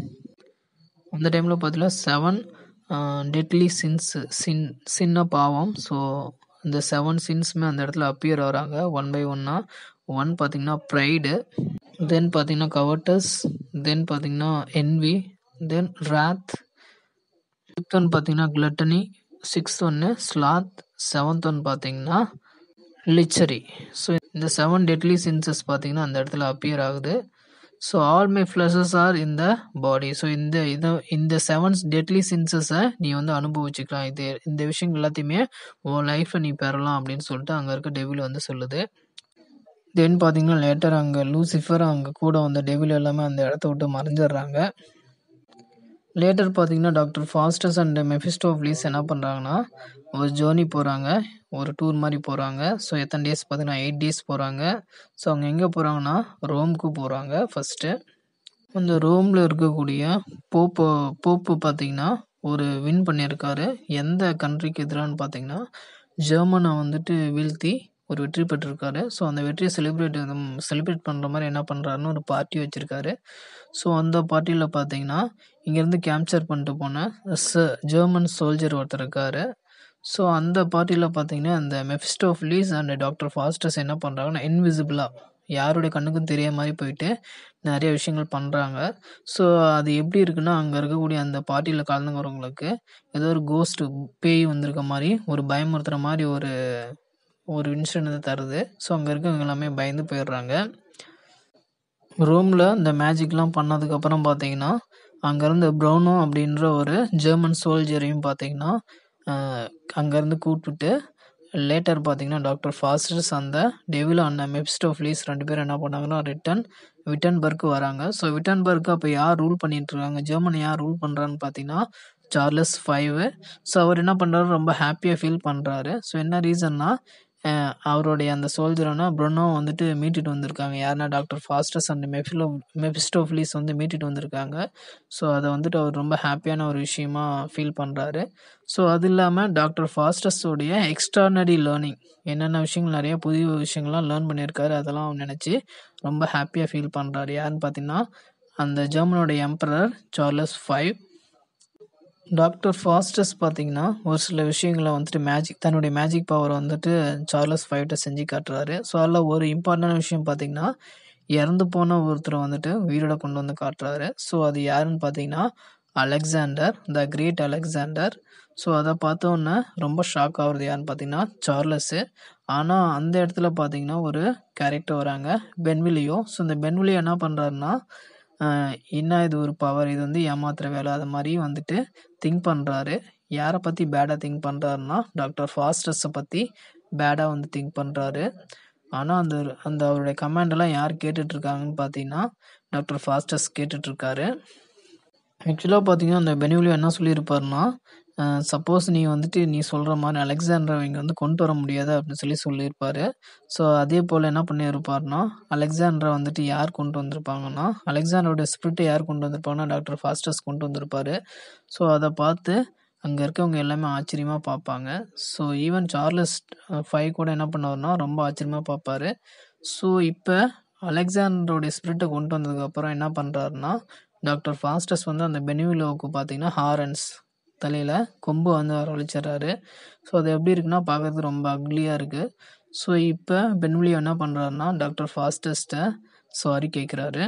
அந்த டைமில் பார்த்தீங்கன்னா செவன் டெட்லி சின்ஸ் சின் சின்ன பாவம் ஸோ இந்த செவன் சின்ஸுமே அந்த இடத்துல அப்பியர் ஆகிறாங்க ஒன் பை ஒன்னாக ஒன் பார்த்தீங்கன்னா ப்ரைடு தென் பார்த்தீங்கன்னா கவர்டஸ் தென் பார்த்தீங்கன்னா envy then wrath fifth one பார்த்தீங்கன்னா கிளட்டனி சிக்ஸ்த் ஒன்று ஸ்லாத் செவன்த் ஒன் பார்த்தீங்கன்னா லிச்சரி ஸோ இந்த செவன் டெட்லி சின்சஸ் பார்த்தீங்கன்னா அந்த இடத்துல அப்பியர் ஆகுது so all my flushes are இந்த பாடி ஸோ இந்த இதை இந்த செவன் டெட்லி சின்சஸை நீ வந்து அனுபவிச்சுக்கலாம் இது இந்த விஷயங்கள் எல்லாத்தையுமே உன் லைஃப்பில் நீ பெறலாம் அப்படின்னு சொல்லிட்டு அங்கே இருக்க டெவில் வந்து சொல்லுது தென் பார்த்தீங்கன்னா லேட்டர் அங்கே லூசிஃபர் அங்கே கூட வந்த டெவில் எல்லாமே அந்த இடத்த விட்டு மறைஞ்சிடுறாங்க லேட்டர் பார்த்தீங்கன்னா டாக்டர் ஃபாஸ்டஸ் அண்ட் மெஃபிஸ்டோஃப்லீஸ் என்ன பண்ணுறாங்கன்னா ஒரு ஜேர்னி போகிறாங்க ஒரு டூர் மாதிரி போகிறாங்க ஸோ எத்தனை டேஸ் பார்த்தீங்கன்னா எயிட் டேஸ் போகிறாங்க ஸோ அவங்க எங்கே போகிறாங்கன்னா ரோம்க்கு போகிறாங்க ஃபஸ்ட்டு அந்த ரோமில் இருக்கக்கூடிய போப்பு போப்பு பார்த்தீங்கன்னா ஒரு வின் பண்ணியிருக்காரு எந்த கண்ட்ரிக்கு எதிரான்னு பார்த்தீங்கன்னா ஜெர்மனை வந்துட்டு வீழ்த்தி ஒரு வெற்றி பெற்றிருக்காரு ஸோ அந்த வெற்றியை செலிப்ரேட் செலிப்ரேட் பண்ணுற மாதிரி என்ன பண்ணுறாருன்னு ஒரு பார்ட்டி வச்சுருக்காரு ஸோ அந்த பார்ட்டியில் பார்த்தீங்கன்னா இங்கேருந்து கேப்சர் பண்ணிட்டு போன ச ஜெர்மன் சோல்ஜர் ஒருத்தர் இருக்கார் ஸோ அந்த பார்ட்டியில் பார்த்தீங்கன்னா அந்த மெஃபிஸ்டோஃப்லீஸ் அண்ட் டாக்டர் ஃபாஸ்டர்ஸ் என்ன பண்ணுறாங்கன்னா இன்விசிபிளாக யாருடைய கண்ணுக்கும் தெரிய மாதிரி போயிட்டு நிறைய விஷயங்கள் பண்ணுறாங்க ஸோ அது எப்படி இருக்குன்னா அங்கே இருக்கக்கூடிய அந்த பார்ட்டியில் கலந்துக்கிறவங்களுக்கு ஏதோ ஒரு கோஸ்ட்டு பேய் வந்திருக்க மாதிரி ஒரு பயமுறுத்துகிற மாதிரி ஒரு ஒரு இன்சிடென்ட் தருது ஸோ அங்கே இருக்கவங்க எல்லாமே பயந்து போயிடுறாங்க ரோமில் இந்த மேஜிக்லாம் பண்ணதுக்கப்புறம் பார்த்தீங்கன்னா அங்கேருந்து ப்ரௌனோ அப்படின்ற ஒரு ஜெர்மன் சோல்ஜரையும் பார்த்தீங்கன்னா அங்கேருந்து கூப்பிட்டுட்டு லேட்டர் பார்த்தீங்கன்னா டாக்டர் ஃபாஸ்டர்ஸ் அந்த டெவில் அண்ட் மெப்ஸ்டோஃப்லீஸ் ரெண்டு பேரும் என்ன பண்ணாங்கன்னா ரிட்டன் விட்டன்பர்க்கு வராங்க ஸோ விட்டன்பர்க்கு அப்போ யார் ரூல் பண்ணிட்டு இருக்காங்க ஜெர்மனி யார் ரூல் பண்ணுறான்னு பார்த்தீங்கன்னா சார்லஸ் ஃபைவ் ஸோ அவர் என்ன பண்ணுறாரு ரொம்ப ஹாப்பியாக ஃபீல் பண்ணுறாரு ஸோ என்ன ரீசன்னா அவருடைய அந்த சோல்ஜரான ப்ரொனோ வந்துட்டு மீட்டுட்டு வந்திருக்காங்க யாருன்னா டாக்டர் ஃபாஸ்டஸ் அண்ட் மெஃபிலோ மெபிஸ்டோஃபிலிஸ் வந்து மீட்டுட்டு வந்திருக்காங்க ஸோ அதை வந்துட்டு அவர் ரொம்ப ஹாப்பியான ஒரு விஷயமா ஃபீல் பண்ணுறாரு ஸோ அது இல்லாமல் டாக்டர் ஃபாஸ்டஸோடைய எக்ஸ்ட்ரானரி லேர்னிங் என்னென்ன விஷயங்கள் நிறைய புதிய விஷயங்கள்லாம் லேர்ன் பண்ணியிருக்காரு அதெல்லாம் நினச்சி ரொம்ப ஹாப்பியாக ஃபீல் பண்ணுறாரு யாருன்னு பார்த்தீங்கன்னா அந்த ஜெர்மனோட emperor Charles five doctor Faustus பார்த்தீங்கன்னா ஒரு சில விஷயங்களை வந்துட்டு மேஜிக் தன்னுடைய மேஜிக் பவரை வந்துட்டு சார்லஸ் ஃபைவ்ட்ட செஞ்சு காட்டுறாரு ஸோ அதில் ஒரு இம்பார்ட்டண்டான விஷயம் பார்த்தீங்கன்னா இறந்து போன ஒருத்தரை வந்துட்டு உயிரோட கொண்டு வந்து காட்டுறாரு ஸோ அது யாருன்னு பார்த்தீங்கன்னா Alexander the great Alexander so அதை பார்த்தோன்னே ரொம்ப ஷாக் ஆகுறது யாருன்னு பார்த்தீங்கன்னா சார்லஸ்ஸு ஆனால் அந்த இடத்துல பார்த்தீங்கன்னா ஒரு கேரக்டர் வராங்க பென்விலியோ ஸோ இந்த பென்விலியோ என்ன பண்ணுறாருன்னா என்ன இது ஒரு பவர் இது வந்து ஏமாத்துற வேலை அது மாதிரி வந்துட்டு திங்க் பண்ணுறாரு யாரை பற்றி பேடாக திங்க் பண்ணுறாருன்னா டாக்டர் ஃபாஸ்டர்ஸை பற்றி பேடாக வந்து திங்க் பண்ணுறாரு ஆனால் அந்த அந்த அவருடைய கமாண்டெல்லாம் யார் கேட்டுட்ருக்காங்கன்னு பார்த்தீங்கன்னா டாக்டர் ஃபாஸ்டர்ஸ் கேட்டுட்ருக்காரு ஆக்சுவலாக பார்த்தீங்கன்னா அந்த பெனிவிலியோ என்ன சொல்லியிருப்பாருன்னா சப்போஸ் நீ வந்துட்டு நீ சொல்கிற மாதிரி அலெக்சாண்டரை இங்கே வந்து கொண்டு வர முடியாது அப்படின்னு சொல்லி சொல்லியிருப்பாரு ஸோ அதே போல் என்ன பண்ணியிருப்பாருன்னா அலெக்சாண்டரை வந்துட்டு யார் கொண்டு வந்திருப்பாங்கன்னா அலெக்சாண்டரோட ஸ்பிரிட்டை யார் கொண்டு வந்திருப்பாங்கன்னா டாக்டர் ஃபாஸ்டர்ஸ் கொண்டு வந்திருப்பாரு ஸோ அதை பார்த்து அங்கே இருக்கவங்க எல்லாமே ஆச்சரியமாக பார்ப்பாங்க ஸோ ஈவன் சார்லஸ் ஃபைவ் கூட என்ன பண்ணுவார்னா ரொம்ப ஆச்சரியமாக பார்ப்பாரு ஸோ இப்போ அலெக்சாண்டரோடைய ஸ்பிரிட்டை கொண்டு வந்ததுக்கப்புறம் என்ன பண்ணுறாருன்னா டாக்டர் ஃபாஸ்டஸ் வந்து அந்த பெனிவிலோவுக்கு பார்த்தீங்கன்னா ஹாரன்ஸ் தலையில் கொம்பு வந்து வரவழைச்சிட்றாரு ஸோ அது எப்படி இருக்குன்னா பார்க்கறதுக்கு ரொம்ப அக்லியாக இருக்குது ஸோ இப்போ பென்விலியோ என்ன பண்ணுறாருன்னா டாக்டர் ஃபாஸ்டஸ்ட்டை சாரி கேட்குறாரு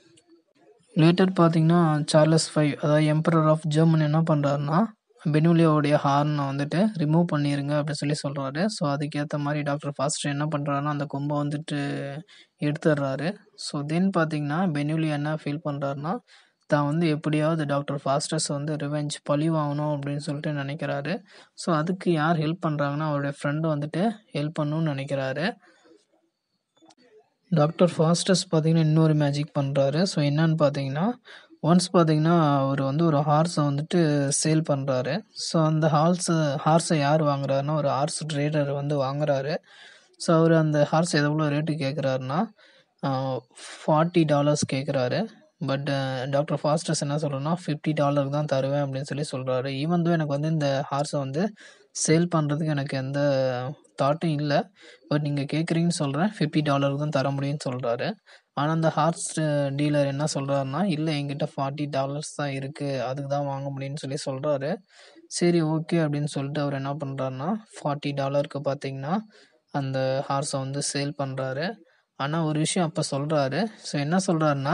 லேட்டர் பார்த்தீங்கன்னா சார்லஸ் ஃபைவ் அதாவது எம்பரர் ஆஃப் ஜெர்மன் என்ன பண்ணுறாருன்னா பெனுலியோடைய ஹார்னை வந்துட்டு ரிமூவ் பண்ணிடுங்க அப்படின்னு சொல்லி சொல்கிறாரு ஸோ அதுக்கேற்ற மாதிரி டாக்டர் ஃபாஸ்டர் என்ன பண்ணுறாருன்னா அந்த கொம்பை வந்துட்டு எடுத்துடுறாரு ஸோ தென் பார்த்தீங்கன்னா பெனுலியோ என்ன ஃபீல் பண்ணுறாருன்னா தான் வந்து எப்படியாவது டாக்டர் ஃபாஸ்டர்ஸ் வந்து ரிவெஞ்ச் பழி வாங்கணும் அப்படின்னு சொல்லிட்டு நினைக்கிறாரு ஸோ அதுக்கு யார் ஹெல்ப் பண்ணுறாங்கன்னா அவருடைய ஃப்ரெண்டு வந்துட்டு ஹெல்ப் பண்ணணும்னு நினைக்கிறாரு டாக்டர் ஃபாஸ்டர்ஸ் பார்த்தீங்கன்னா இன்னொரு மேஜிக் பண்ணுறாரு ஸோ என்னன்னு பார்த்தீங்கன்னா ஒன்ஸ் பார்த்தீங்கன்னா அவர் வந்து ஒரு ஹார்ஸை வந்துட்டு சேல் பண்ணுறாரு ஸோ அந்த ஹார்ஸை ஹார்ஸை யார் வாங்குறாருன்னா ஒரு ஹார்ஸ் ட்ரேடர் வந்து வாங்குறாரு ஸோ அவர் அந்த ஹார்ஸ் எவ்வளோ ரேட்டு கேட்குறாருன்னா ஃபார்ட்டி டாலர்ஸ் கேட்குறாரு பட் டாக்டர் ஃபாஸ்டர்ஸ் என்ன சொல்கிறேன்னா ஃபிஃப்டி டாலருக்கு தான் தருவேன் அப்படின்னு சொல்லி சொல்கிறாரு ஈவன் தான் எனக்கு வந்து இந்த ஹார்ஸை வந்து சேல் பண்ணுறதுக்கு எனக்கு எந்த தாட்டும் இல்லை பட் நீங்கள் கேட்குறீங்கன்னு சொல்கிறேன் ஃபிஃப்டி டாலருக்கு தான் தர முடியும்னு சொல்கிறாரு ஆனால் அந்த ஹார்ஸ் டீலர் என்ன சொல்கிறாருன்னா இல்லை என்கிட்ட ஃபார்ட்டி டாலர்ஸ் தான் இருக்குது அதுக்கு தான் வாங்க முடியும்னு சொல்லி சொல்கிறாரு சரி ஓகே அப்படின்னு சொல்லிட்டு அவர் என்ன பண்ணுறாருன்னா ஃபார்ட்டி டாலருக்கு பார்த்தீங்கன்னா அந்த ஹார்ஸை வந்து சேல் பண்ணுறாரு ஆனால் ஒரு விஷயம் அப்போ சொல்கிறாரு ஸோ என்ன சொல்கிறாருன்னா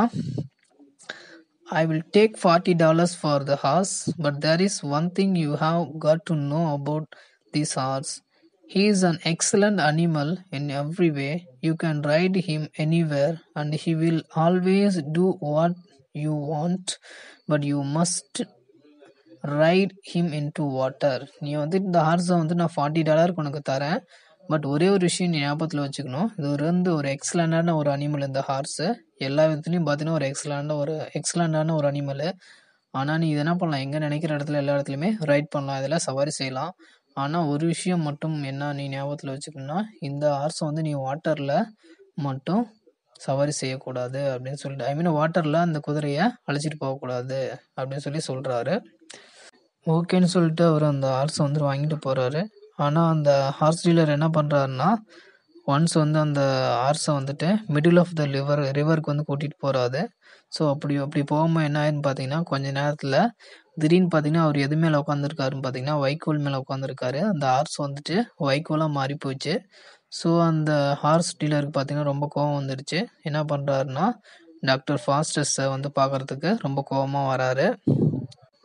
I will take forty dollars for the horse, but there is one thing you have got to know about this horse. He is an excellent animal in every way. You can ride him anywhere, and he will always do what you want, but you must ride him into water நீ வந்து இந்த ஹார்ஸை வந்து நான் forty டாலருக்கு உனக்கு தரேன் but ஒரே ஒரு விஷயம் நீ ஞாபகத்தில் வச்சுக்கணும் இது ஒரு வந்து ஒரு எக்ஸலண்டான ஒரு அனிமல் இந்த ஹார்ஸு எல்லா விதத்துலையும் பார்த்தீங்கன்னா ஒரு எக்ஸலண்டான ஒரு எக்ஸலண்டான ஒரு அனிமலு ஆனால் நீ இது என்ன பண்ணலாம் எங்கே நினைக்கிற இடத்துல எல்லா இடத்துலையுமே ரைட் பண்ணலாம் இதில் சவாரி செய்யலாம் ஆனால் ஒரு விஷயம் மட்டும் என்ன நீ ஞாபகத்தில் வச்சுக்கணும்னா இந்த ஹார்ஸை வந்து நீ வாட்டரில் மட்டும் சவாரி செய்யக்கூடாது அப்படின்னு சொல்லிட்டு ஐ மீன் வாட்டரில் அந்த குதிரையை அழைச்சிட்டு போகக்கூடாது அப்படின்னு சொல்லி சொல்கிறாரு ஓகேன்னு சொல்லிட்டு அவர் அந்த ஹார்ஸை வந்து வாங்கிட்டு போகிறாரு ஆனால் அந்த ஹார்ஸ் டீலர் என்ன பண்ணுறாருன்னா ஒன்ஸ் வந்து அந்த ஹார்ஸை வந்துட்டு மிடில் ஆஃப் த ரிவர் ரிவருக்கு வந்து கூட்டிகிட்டு போகிறாரு ஸோ அப்படி அப்படி போகும்போது என்ன ஆயிருன்னு பார்த்தீங்கன்னா கொஞ்ச நேரத்தில் திடீர்னு பார்த்தீங்கன்னா அவர் எது மேலே உட்காந்துருக்காருன்னு பார்த்தீங்கன்னா வைக்கோல் மேலே உட்காந்துருக்காரு அந்த ஹார்ஸ் வந்துட்டு வைக்கோலாக மாறி போச்சு ஸோ அந்த ஹார்ஸ் டீலருக்கு பார்த்தீங்கன்னா ரொம்ப கோவம் வந்துடுச்சு என்ன பண்ணுறாருன்னா டாக்டர் ஃபாஸ்டஸை வந்து பார்க்குறதுக்கு ரொம்ப கோவமாக வராரு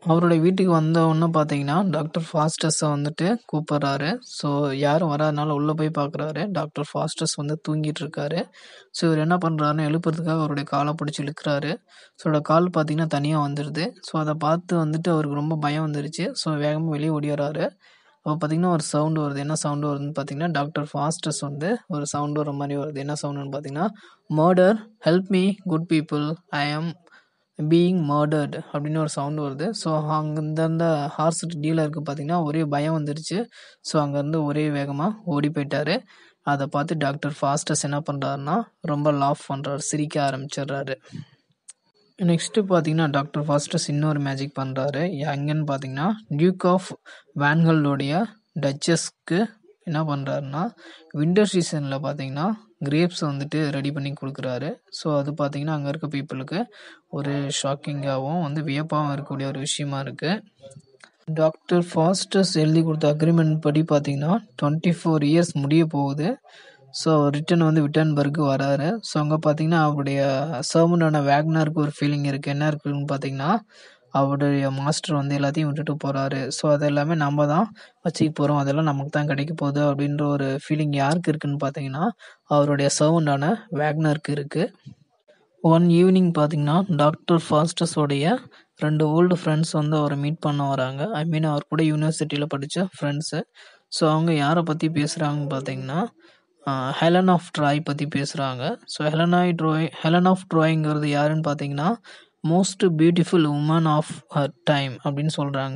அவருடைய வீட்டுக்கு வந்த உடனே பார்த்தீங்கன்னா, டாக்டர் ஃபாஸ்டர்ஸ வந்துட்டு கூப்பிடுறாரு. ஸோ யாரும் வராதனால உள்ள போய் பார்க்குறாரு. டாக்டர் ஃபாஸ்டர்ஸ் வந்து தூங்கிட்டு இருக்காரு. ஸோ இவரு என்ன பண்றாருன்னா, எழுப்புறதுக்காக அவருடைய கால புடிச்சு இழுக்குறாரு. ஸோ அவரோட கால் பார்த்தீங்கன்னா, தனியா வந்துருது. ஸோ அத பார்த்து வந்துட்டு அவருக்கு ரொம்ப பயம் வந்துருச்சு. ஸோ வேகமா வெளிய ஓடியாராரு. அப்ப பார்த்தீங்கன்னா, ஒரு சவுண்ட் வருது. என்ன சவுண்ட் வருதுன்னு பார்த்தீங்கன்னா, டாக்டர் ஃபாஸ்டர்ஸ் வந்து ஒரு சவுண்ட் வர மாரி வருது. என்ன சவுண்டுன்னு பார்த்தீங்கன்னா, "murder, help me good people. I am being murdered" அப்படின்னு ஒரு சவுண்ட் வருது. ஸோ அங்க இருந்த ஹார்ஸ் டீலருக்கு பார்த்தீங்கன்னா, ஒரே பயம் வந்துருச்சு. ஸோ அங்கருந்து ஒரே வேகமா ஓடி போயிட்டாரு. அத பார்த்து டாக்டர் ஃபாஸ்டர்ஸ் என்ன பண்றாருன்னா, ரொம்ப லாஃப் பண்றாரு. சிரிக்க ஆரம்பிச்சுடுறாரு. நெக்ஸ்ட்டு பார்த்தீங்கன்னா, டாக்டர் ஃபாஸ்டர்ஸ் இன்னொரு மேஜிக் பண்றாரு. எங்கன்னு பார்த்தீங்கன்னா, டியூக் ஆஃப் வான்ஹல்லுடைய டச்சஸ்க்கு என்ன பண்றாருன்னா, வின்டர் சீசன்ல பார்த்தீங்கன்னா, கிரேப்ஸ் வந்துட்டு ரெடி பண்ணி குடுக்குறாரு. ஸோ அது பார்த்தீங்கன்னா, அங்க இருக்க பீப்பிளுக்கு ஒரு ஷாக்கிங்காவும் வந்து வியப்பாவும் இருக்கக்கூடிய ஒரு விஷயமா இருக்கு. டாக்டர் ஃபாஸ்டர்ஸ் எழுதி குடுத்த அக்ரீமெண்ட் படி பார்த்தீங்கன்னா, 24 இயர்ஸ் முடிய போகுது. ஸோ ரிட்டர்ன் வந்து விட்டன்பர்க் வராரு. ஸோ அங்க பார்த்தீங்கன்னா, அவருடைய சர்வன்டான வேக்னருக்கு ஒரு ஃபீலிங் இருக்கு. என்ன இருக்குன்னு பார்த்தீங்கன்னா, அவருடைய மாஸ்டர் வந்து எல்லாத்தையும் விட்டுட்டு போறாரு. ஸோ அது எல்லாமே நம்ம தான் வச்சுக்க போறோம். அதெல்லாம் நமக்கு தான் கிடைக்க போகுது அப்படின்ற ஒரு ஃபீலிங் யாருக்கு இருக்குன்னு பார்த்தீங்கன்னா, அவருடைய சர்வன்டான வேக்னருக்கு இருக்கு. ஒன் ஈவினிங் பார்த்தீங்கன்னா, டாக்டர் ஃபாஸ்டர்ஸ் உடைய 2 ஓல்டு ஃபிரெண்ட்ஸ் வந்து அவர மீட் பண்ண வராங்க. ஐ மீன் அவர் கூட யூனிவர்சிட்டில படிச்ச ஃபிரெண்ட்ஸு. ஸோ அவங்க யார பத்தி பேசுறாங்கன்னு பார்த்தீங்கன்னா, அ ஹெலன் ஆஃப் ட்ராய் பத்தி பேசுறாங்க. ஸோ ஹெலனாய் ட்ரோய் ஹெலன் ஆஃப் ட்ராய்ங்கிறது யாருன்னு பார்த்தீங்கன்னா, most beautiful woman of her time அப்படின்னு சொல்றாங்க.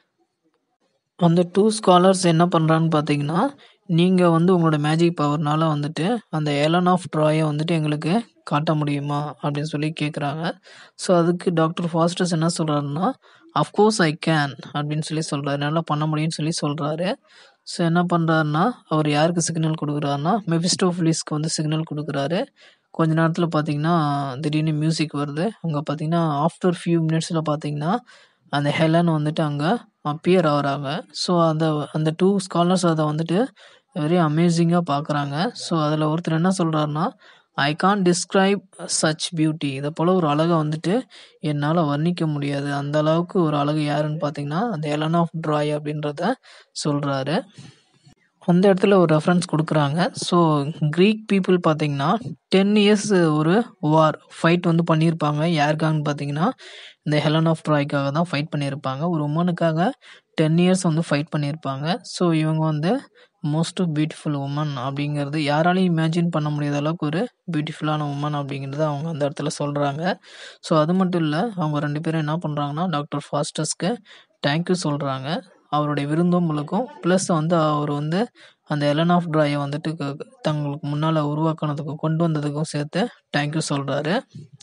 அந்த 2 ஸ்காலர்ஸ் என்ன பண்றாங்கன்னு பார்த்தீங்கன்னா, நீங்க வந்து உங்களோட மேஜிக் பவர்னால வந்துட்டு, அந்த ஹெலன் ஆஃப் ட்ராய வந்துட்டு எங்களுக்கு காட்ட முடியுமா? அப்படின்னு சொல்லி கேட்குறாங்க. ஸோ அதுக்கு டாக்டர் ஃபாஸ்டர்ஸ் என்ன சொல்றாருன்னா, "ஆஃப் கோர்ஸ் ஐ கேன்" அப்படின்னு சொல்லி சொல்றாரு. என்னால பண்ண முடியும்னு சொல்லி சொல்றாரு. ஸோ என்ன பண்றாருன்னா, அவர் யாருக்கு சிக்னல் குடுக்குறாருன்னா, மெஃபிஸ்டோஃபெலிஸ்க்கு வந்து சிக்னல் குடுக்குறாரு. கொஞ்ச நேரத்தில பார்த்தீங்கன்னா, திடீர்னு மியூசிக் வருது. அங்க பார்த்தீங்கன்னா, ஆஃப்டர் ஃபியூ மினிட்ஸ்ல பார்த்தீங்கன்னா, அந்த ஹெலன் வந்துட்டு அங்க அப்பியர் ஆகுறாங்க. ஸோ அந்த அந்த 2 ஸ்காலர்ஸ் அத வந்துட்டு வெரி அமேசிங்கா பார்க்குறாங்க. ஸோ அதுல ஒருத்தர் என்ன சொல்றாருன்னா, "I can't describe such beauty" இத போல ஒரு அழக வந்துட்டு என்னால வர்ணிக்க முடியாது. அந்த அளவுக்கு ஒரு அழகு யாருன்னு பார்த்தீங்கன்னா, அந்த ஹெலன் ஆஃப் ட்ராய் அப்படின்றத சொல்றாரு. அந்த இடத்துல ஒரு ரெஃபரன்ஸ் குடுக்குறாங்க. ஸோ கிரீக் பீப்பிள் பார்த்தீங்கன்னா, 10 இயர்ஸ் ஒரு வார் ஃபைட் வந்து பண்ணியிருப்பாங்க. யாருக்காகன்னு பார்த்தீங்கன்னா, இந்த ஹெலன் ஆஃப் ட்ராய்க்காக தான் ஃபைட் பண்ணியிருப்பாங்க. ஒரு வுமனுக்காக 10 இயர்ஸ் வந்து ஃபைட் பண்ணியிருப்பாங்க. ஸோ இவங்க வந்து மோஸ்ட் பியூட்டிஃபுல் வுமன் அப்படிங்கிறது யாராலயும் இமேஜின் பண்ண முடியாத அளவுக்கு ஒரு பியூட்டிஃபுல்லான வுமன் அப்படிங்கிறத அவங்க அந்த இடத்துல சொல்றாங்க. ஸோ அது மட்டும் இல்ல, அவங்க 2 பேரும் என்ன பண்றாங்கன்னா, டாக்டர் ஃபாஸ்டர்ஸ்க்கு தேங்க் யூ சொல்றாங்க. அவருடைய விருந்தோம்பலுக்கும், பிளஸ் வந்து அவர் வந்து அந்த ஹெலன் ஆஃப் ட்ராய வந்துட்டு க தங்களுக்கு முன்னால உருவாக்குனதுக்கு கொண்டு வந்ததுக்கும் சேர்த்து தேங்க் யூ சொல்றாரு.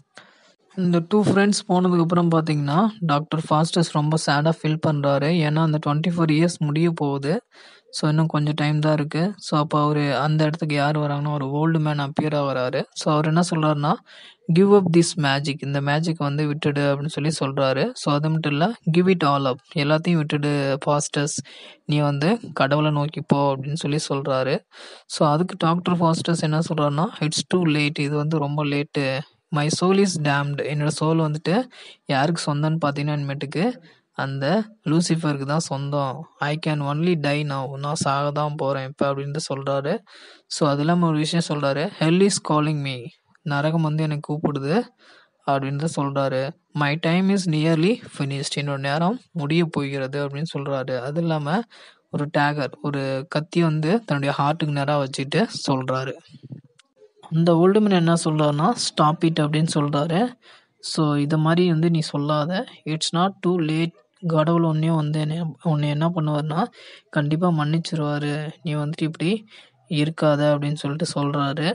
இந்த 2 ஃபிரெண்ட்ஸ் போனதுக்கப்புறம் பார்த்தீங்கன்னா, டாக்டர் ஃபாஸ்டர்ஸ் ரொம்ப சேடா ஃபீல் பண்றாரு. ஏன்னா அந்த 24 இயர்ஸ் முடிய போகுது. ஸோ இன்னும் கொஞ்சம் டைம் தான் இருக்கு. ஸோ அப்ப அவரு அந்த இடத்துக்கு யார் வராங்கன்னா, ஒரு ஓல்டு மேன் அப்பியர் ஆகுறாரு. ஸோ அவர் என்ன சொல்றாருன்னா, "கிவ் அப் திஸ் மேஜிக்" இந்த மேஜிக் வந்து விட்டுடு அப்படின்னு சொல்லி சொல்றாரு. ஸோ அது மட்டும் இல்ல, "கிவ் இட் ஆல் அப்" எல்லாத்தையும் விட்டுடு ஃபாஸ்டர்ஸ். நீ வந்து கடவுள நோக்கி போ அப்படின்னு சொல்லி சொல்றாரு. ஸோ அதுக்கு டாக்டர் ஃபாஸ்டர்ஸ் என்ன சொல்றாருன்னா, "இட்ஸ் டூ லேட். இது வந்து ரொம்ப late. My soul is damned" என்னோட சோல் வந்துட்டு யாருக்கு சொந்தம்ன்னு பார்த்தீங்கன்னா, இனிமேட்டுக்கு அந்த லூசிஃபருக்கு தான் சொந்தம். "I can only die now" நான் சாக தான் போறேன் இப்ப அப்படின்னு சொல்றாரு. ஸோ அது இல்லாம ஒரு விஷயம் சொல்றாரு. "ஹெல் இஸ் காலிங் மீ" நரகம் வந்து என்ன கூப்பிடுது அப்படின்னு சொல்றாரு. "My time is nearly finished" என்னோட நேரம் முடியப் போகிறது அப்படின்னு சொல்றாரு. அது இல்லாம ஒரு டேகர் ஒரு கத்திய வந்து தன்னுடைய ஹார்ட்டுக்கு நேரா வச்சுட்டு சொல்றாரு. அந்த ஓல்டு மேன் என்ன சொல்றாருன்னா, "ஸ்டாப் இட்" அப்படின்னு சொல்றாரு. ஸோ இத மாரி வந்து நீ சொல்லாத. It's not too late. கடவுள் உன்னையும் வந்து என்னைய உன்னைய என்ன பண்ணுவாருன்னா, கண்டிப்பா மன்னிச்சுருவாரு. நீ வந்துட்டு இப்படி இருக்காத அப்படின்னு சொல்லிட்டு சொல்றாரு.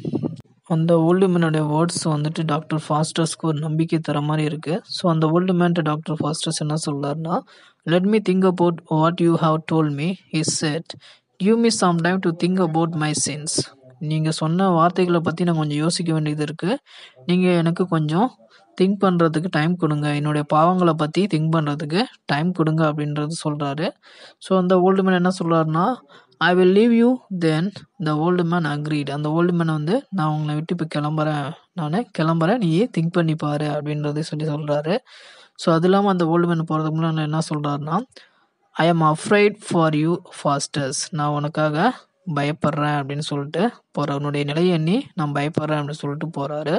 அந்த ஓல்டு மேனுடைய வேர்ட்ஸ் வந்துட்டு டாக்டர் ஃபாஸ்டர்ஸ்க்கு ஒரு நம்பிக்கை தர மாரி இருக்கு. ஸோ அந்த ஓல்டு மேன்ட்ட டாக்டர் ஃபாஸ்டர்ஸ் என்ன சொல்றாருன்னா, "let me think about what you have told me" he said. "Give me some time to think about my sins" நீங்க சொன்ன வார்த்தைகள பத்தி நான் கொஞ்சம் யோசிக்க வேண்டியது இருக்கு. நீங்க எனக்கு கொஞ்சம் திங்க் பண்றதுக்கு டைம் குடுங்க. என்னுடைய பாவங்கள பத்தி திங்க் பண்றதுக்கு டைம் குடுங்க அப்படின்றது சொல்றாரு. ஸோ அந்த ஓல்டு மேன் என்ன சொல்றாருன்னா, "I will leave you then" the old man agreed. அந்த ஓல்டு மேன் வந்து, "நான் உங்கள விட்டு இப்ப கிளம்புறேன். நானு கிளம்புறேன். நீ திங்க் பண்ணி பாரு" அப்படின்றத சொல்லி சொல்றாரு. ஸோ அது இல்லாமல் அந்த ஓல்டு மேன் போகிறதுக்கு முன்னாடி என்ன சொல்கிறாருன்னா I am afraid for you Faustus நான் உனக்காக பயப்படுறேன் அப்படின்னு சொல்லிட்டு போகிற உன்னுடைய நிலையை எண்ணி நான் பயப்படுறேன் அப்படின்னு சொல்லிட்டு போகிறாரு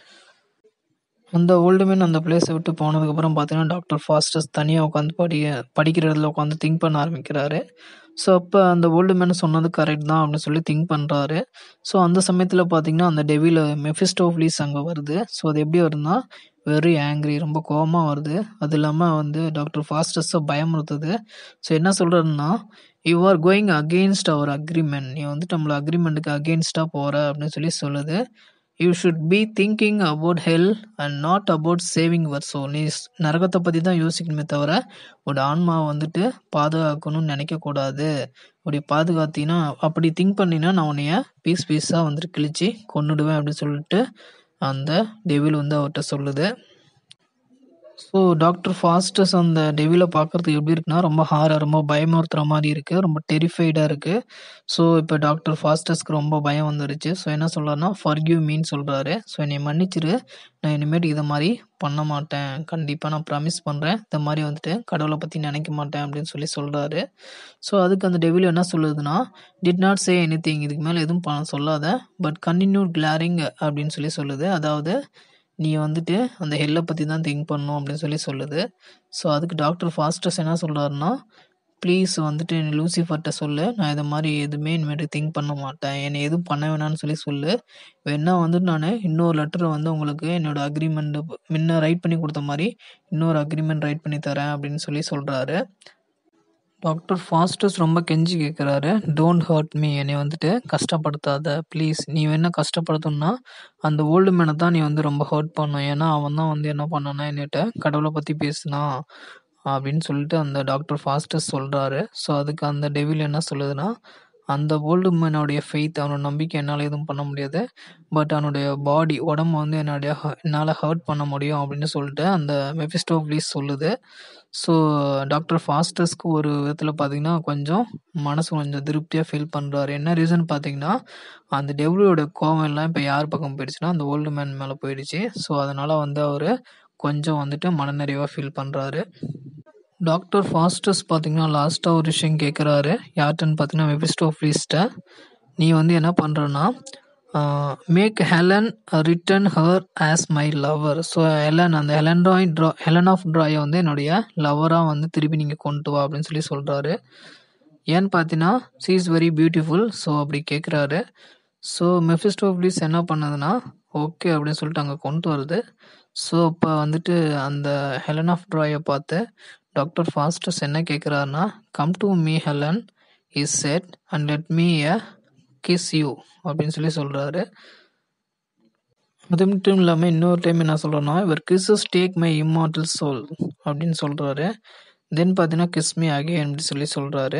அந்த ஓல்டு மேன் அந்த பிளேஸை விட்டு போனதுக்கப்புறம் பார்த்தீங்கன்னா டாக்டர் ஃபாஸ்டர்ஸ் தனியாக உட்காந்து படி படிக்கிற இடத்துல உட்காந்து திங்க் பண்ண ஆரம்பிக்கிறாரு ஸோ அப்போ அந்த ஓல்டு மேன் சொன்னது கரெக்ட் தான் அப்படின்னு சொல்லி திங்க் பண்ணுறாரு ஸோ அந்த சமயத்தில் பார்த்தீங்கன்னா அந்த டெவில மெஃபிஸ்டோஃப்லீஸ் அங்கே வருது ஸோ அது எப்படி வருதுன்னா வெரி ஆங்க்ரி ரொம்ப கோபமாக வருது அது இல்லாமல் வந்து டாக்டர் ஃபாஸ்டர்ஸை பயமுறுத்துது ஸோ என்ன சொல்கிறாருன்னா you are going against our agreement நீ வந்துட்டு நம்மள அக்ரிமெண்ட்டுக்கு அகெயின்ஸ்டாக போகிற அப்படின்னு சொல்லி சொல்லுது you should be thinking about hell and not about saving your so நீ ஸ்- நரகத்தை பற்றி தான் யோசிக்கணுமே தவிர ஒரு ஆன்மாவை வந்துட்டு பாதுகாக்கணும்னு நினைக்கக்கூடாது அப்படி பாதுகாத்தீங்கன்னா அப்படி திங்க் பண்ணினா நான் உன்னைய பீஸ் பீஸாக வந்துட்டு கிழிச்சு கொன்னுடுவேன் அப்படின்னு சொல்லிட்டு அந்த டெவில் வந்து அவர்கிட்ட சொல்லுது ஸோ டாக்டர் ஃபாஸ்டஸ் அந்த டெவிலை பார்க்கறதுக்கு எப்படி இருக்குன்னா ரொம்ப ஹாரர் ரொம்ப பயமுறுத்துற மாதிரி இருக்குது ரொம்ப டெரிஃபைடாக இருக்குது ஸோ இப்போ டாக்டர் ஃபாஸ்டஸ்க்கு ரொம்ப பயம் வந்துருச்சு ஸோ என்ன சொல்கிறாருன்னா ஃபர்கியூ மீன் சொல்கிறாரு ஸோ என்னை மன்னிச்சிரு நான் இனிமேட்டு இதை மாதிரி பண்ண மாட்டேன் கண்டிப்பாக நான் ப்ராமிஸ் பண்ணுறேன் இந்த மாதிரி வந்துட்டு கடவுளை பற்றி நினைக்க மாட்டேன் அப்படின்னு சொல்லி சொல்கிறாரு ஸோ அதுக்கு அந்த டெவில் என்ன சொல்லுதுன்னா டிட் நாட் சே எனி இதுக்கு மேலே எதுவும் பண்ண சொல்லாத பட் கண்டினியூ கிளாரிங் அப்படின்னு சொல்லி சொல்லுது அதாவது நீ வந்துட்டு அந்த ஹெல்லை பற்றி தான் திங்க் பண்ணணும் அப்படின்னு சொல்லி சொல்லுது ஸோ அதுக்கு டாக்டர் ஃபாஸ்டஸ் என்ன சொல்கிறாருன்னா ப்ளீஸ் வந்துட்டு நீ லூசிஃபர்ட்ட சொல்லு நான் இது மாதிரி எதுவுமே இனிமேட்டு திங்க் பண்ண மாட்டேன் என்னை எதுவும் பண்ண வேணாம்னு சொல்லி சொல்லு வேணா வந்துட்டு நான் இன்னொரு லெட்டரை வந்து உங்களுக்கு என்னோட அக்ரிமெண்ட் முன்ன ரைட் பண்ணி கொடுத்த மாதிரி இன்னொரு அக்ரிமெண்ட் ரைட் பண்ணி தரேன் அப்படின்னு சொல்லி சொல்கிறாரு டாக்டர் ஃபாஸ்டஸ் ரொம்ப கெஞ்சி கேட்குறாரு டோன்ட் ஹர்ட் மீ என்னை வந்துட்டு கஷ்டப்படுத்தாத ப்ளீஸ் நீ வேணா கஷ்டப்படுத்தணும்னா அந்த ஓல்டு மேனை தான் நீ வந்து ரொம்ப ஹர்ட் பண்ணும் ஏன்னா அவன் தான் வந்து என்ன பண்ணானா என்கிட்ட கடவுளை பற்றி பேசினான் அப்படின்னு சொல்லிட்டு அந்த டாக்டர் ஃபாஸ்டஸ் சொல்கிறாரு ஸோ அதுக்கு அந்த டெவில் என்ன சொல்லுதுன்னா அந்த ஓல்டு மேனோடைய ஃபெய்த் அவனோட நம்பிக்கை என்னால் எதுவும் பண்ண முடியாது பட் அவனுடைய பாடி உடம்பு வந்து என்னுடைய hu- என்னால் ஹர்ட் பண்ண முடியும் அப்படின்னு சொல்லிட்டு அந்த மெஃபிஸ்டோப்லீஸ் சொல்லுது ஸோ டாக்டர் ஃபாஸ்டஸ்க்கு ஒரு விதத்தில் பார்த்தீங்கன்னா கொஞ்சம் மனசு கொஞ்சம் திருப்தியாக ஃபீல் பண்ணுறாரு என்ன ரீசன் பார்த்தீங்கன்னா அந்த டெவிலோட கோவம் எல்லாம் இப்போ யார் பக்கம் போயிடுச்சுன்னா அந்த ஓல்டு மேன் மேலே போயிடுச்சு ஸோ அதனால் வந்து அவர் கொஞ்சம் வந்துட்டு மனநிறைவாக ஃபீல் பண்ணுறாரு டாக்டர் ஃபாஸ்டஸ் பார்த்தீங்கன்னா லாஸ்ட்டாக ஒரு விஷயம் கேட்குறாரு யார்கிட்டன்னு பார்த்தீங்கன்னா மெபிஸ்டோஃப்லீஸ்ட்ட நீ வந்து என்ன பண்ணுறன்னா make Helen return her as my lover so Helen அந்த ஹெலன் ராய் ட்ரா ஹெலன் ஆஃப் ட்ராயை வந்து என்னுடைய லவராக வந்து திருப்பி நீங்கள் கொண்டு வா அப்படின்னு சொல்லி சொல்கிறாரு ஏன்னு பார்த்தீங்கன்னா she is very beautiful so அப்படி கேட்குறாரு ஸோ மெஃபிஸ்டோப்லிஸ் என்ன பண்ணதுன்னா ஓகே அப்படின்னு சொல்லிட்டு அங்கே கொண்டு வருது ஸோ இப்போ வந்துட்டு அந்த ஹெலன் ஆஃப் ட்ராயை பார்த்து டாக்டர் ஃபாஸ்டஸ் என்ன கேட்குறாருன்னா come to me Helen is said and let me a kiss you அப்படின்னு சொல்லி சொல்கிறாரு அது மட்டும் இல்லாமல் இன்னொரு டைம் என்ன சொல்கிறோன்னா இவர் kisses take my immortal soul அப்படின்னு சொல்கிறாரு தென் பார்த்தீங்கன்னா கிஸ் மீ அகேன் அப்படின்னு சொல்லி சொல்கிறாரு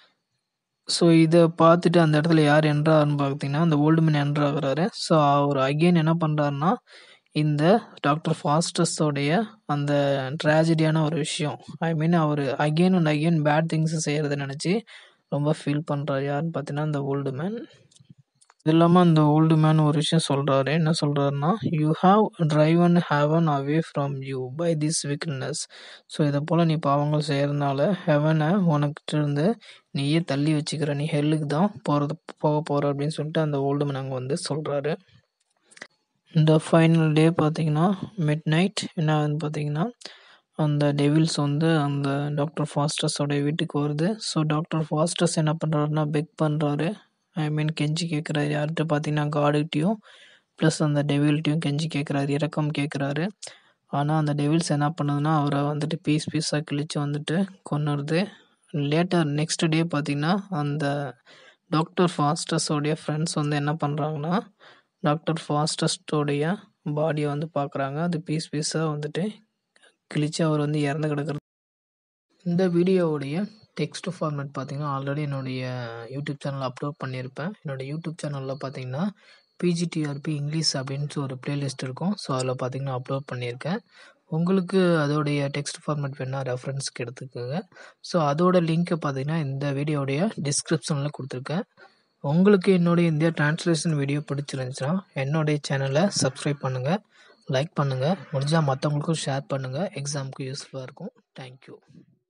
ஸோ இதை பார்த்துட்டு அந்த இடத்துல யார் என்ட்ராருன்னு பார்த்தீங்கன்னா அந்த ஓல்டு மேன் என்ட்ரு ஆகுறாரு ஸோ அவர் அகெயின் என்ன பண்ணுறாருன்னா இந்த டாக்டர் ஃபாஸ்டஸோடைய அந்த ட்ராஜடியான ஒரு விஷயம் ஐ மீன் அவர் again and again bad things செய்கிறத நினச்சி ரொம்ப ஃபீல் பண்ணுறாரு யாருன்னு பார்த்தீங்கன்னா அந்த ஓல்டு மேன் இது இல்லாமல் அந்த ஓல்டு மேன் ஒரு விஷயம் சொல்கிறாரு என்ன சொல்கிறாருன்னா you have driven heaven away from you by this weakness so இதை போல் நீ பாவங்கள் செய்கிறதுனால ஹெவனை உனக்கிட்ட இருந்து நீயே தள்ளி வச்சுக்கிற நீ ஹெல்லுக்கு தான் போகிறது போக போகிற அப்படின்னு சொல்லிட்டு அந்த ஓல்டு மேன் அங்கே வந்து சொல்கிறாரு இந்த ஃபைனல் டே பார்த்தீங்கன்னா மிட் நைட் என்ன ஆகுதுன்னு பார்த்தீங்கன்னா அந்த டெவில்ஸ் வந்து அந்த டாக்டர் ஃபாஸ்டஸோட வீட்டுக்கு வருது ஸோ டாக்டர் ஃபாஸ்டஸ் என்ன பண்ணுறாருன்னா பெக் பண்ணுறாரு ஐ மீன் கெஞ்சி கேட்குறாரு யார்கிட்ட பார்த்தீங்கன்னா காடுகிட்டையும் ப்ளஸ் அந்த டெவில்ட்டையும் கெஞ்சி கேட்குறாரு இறக்கம் கேட்குறாரு ஆனால் அந்த டெவில்ஸ் என்ன பண்ணுதுன்னா அவரை வந்துட்டு பீஸ் பீஸாக கிழிச்சு வந்துட்டு கொன்னுடுது லேட்டர் நெக்ஸ்ட் டே பார்த்தீங்கன்னா அந்த டாக்டர் ஃபாஸ்டஸோடைய ஃப்ரெண்ட்ஸ் வந்து என்ன பண்ணுறாங்கன்னா டாக்டர் ஃபாஸ்டஸ்டோடைய பாடியை வந்து பார்க்குறாங்க அது பீஸ் பீஸாக வந்துட்டு கிழிச்சு அவர் வந்து இறந்து கிடக்குறது இந்த வீடியோவுடைய டெக்ஸ்ட் ஃபார்மேட் பார்த்தீங்கன்னா ஆல்ரெடி என்னுடைய யூடியூப் சேனல் அப்லோட் பண்ணியிருப்பேன் என்னோட யூடியூப் சேனலில் பார்த்தீங்கன்னா பிஜிடிஆர்பி இங்கிலீஷ் அப்படின்ட்டு ஒரு பிளேலிஸ்ட் இருக்கும் ஸோ அதில் பார்த்தீங்கன்னா அப்லோட் பண்ணியிருக்கேன் உங்களுக்கு அதோடைய டெக்ஸ்ட் ஃபார்மேட் வேணால் ரெஃபரன்ஸ்க்கு எடுத்துக்கோங்க ஸோ அதோட லிங்க்கை பார்த்தீங்கன்னா இந்த வீடியோடைய டிஸ்கிரிப்ஷனில் கொடுத்துருக்கேன் உங்களுக்கு என்னுடைய இந்தியா டிரான்ஸ்லேஷன் வீடியோ பிடிச்சிருந்துச்சுன்னா என்னுடைய சேனலை சப்ஸ்கிரைப் பண்ணுங்கள் லைக் பண்ணுங்கள் முடிஞ்சால் மற்றவங்களுக்கும் ஷேர் பண்ணுங்கள் எக்ஸாமுக்கு யூஸ்ஃபுல்லாக இருக்கும் தேங்க்யூ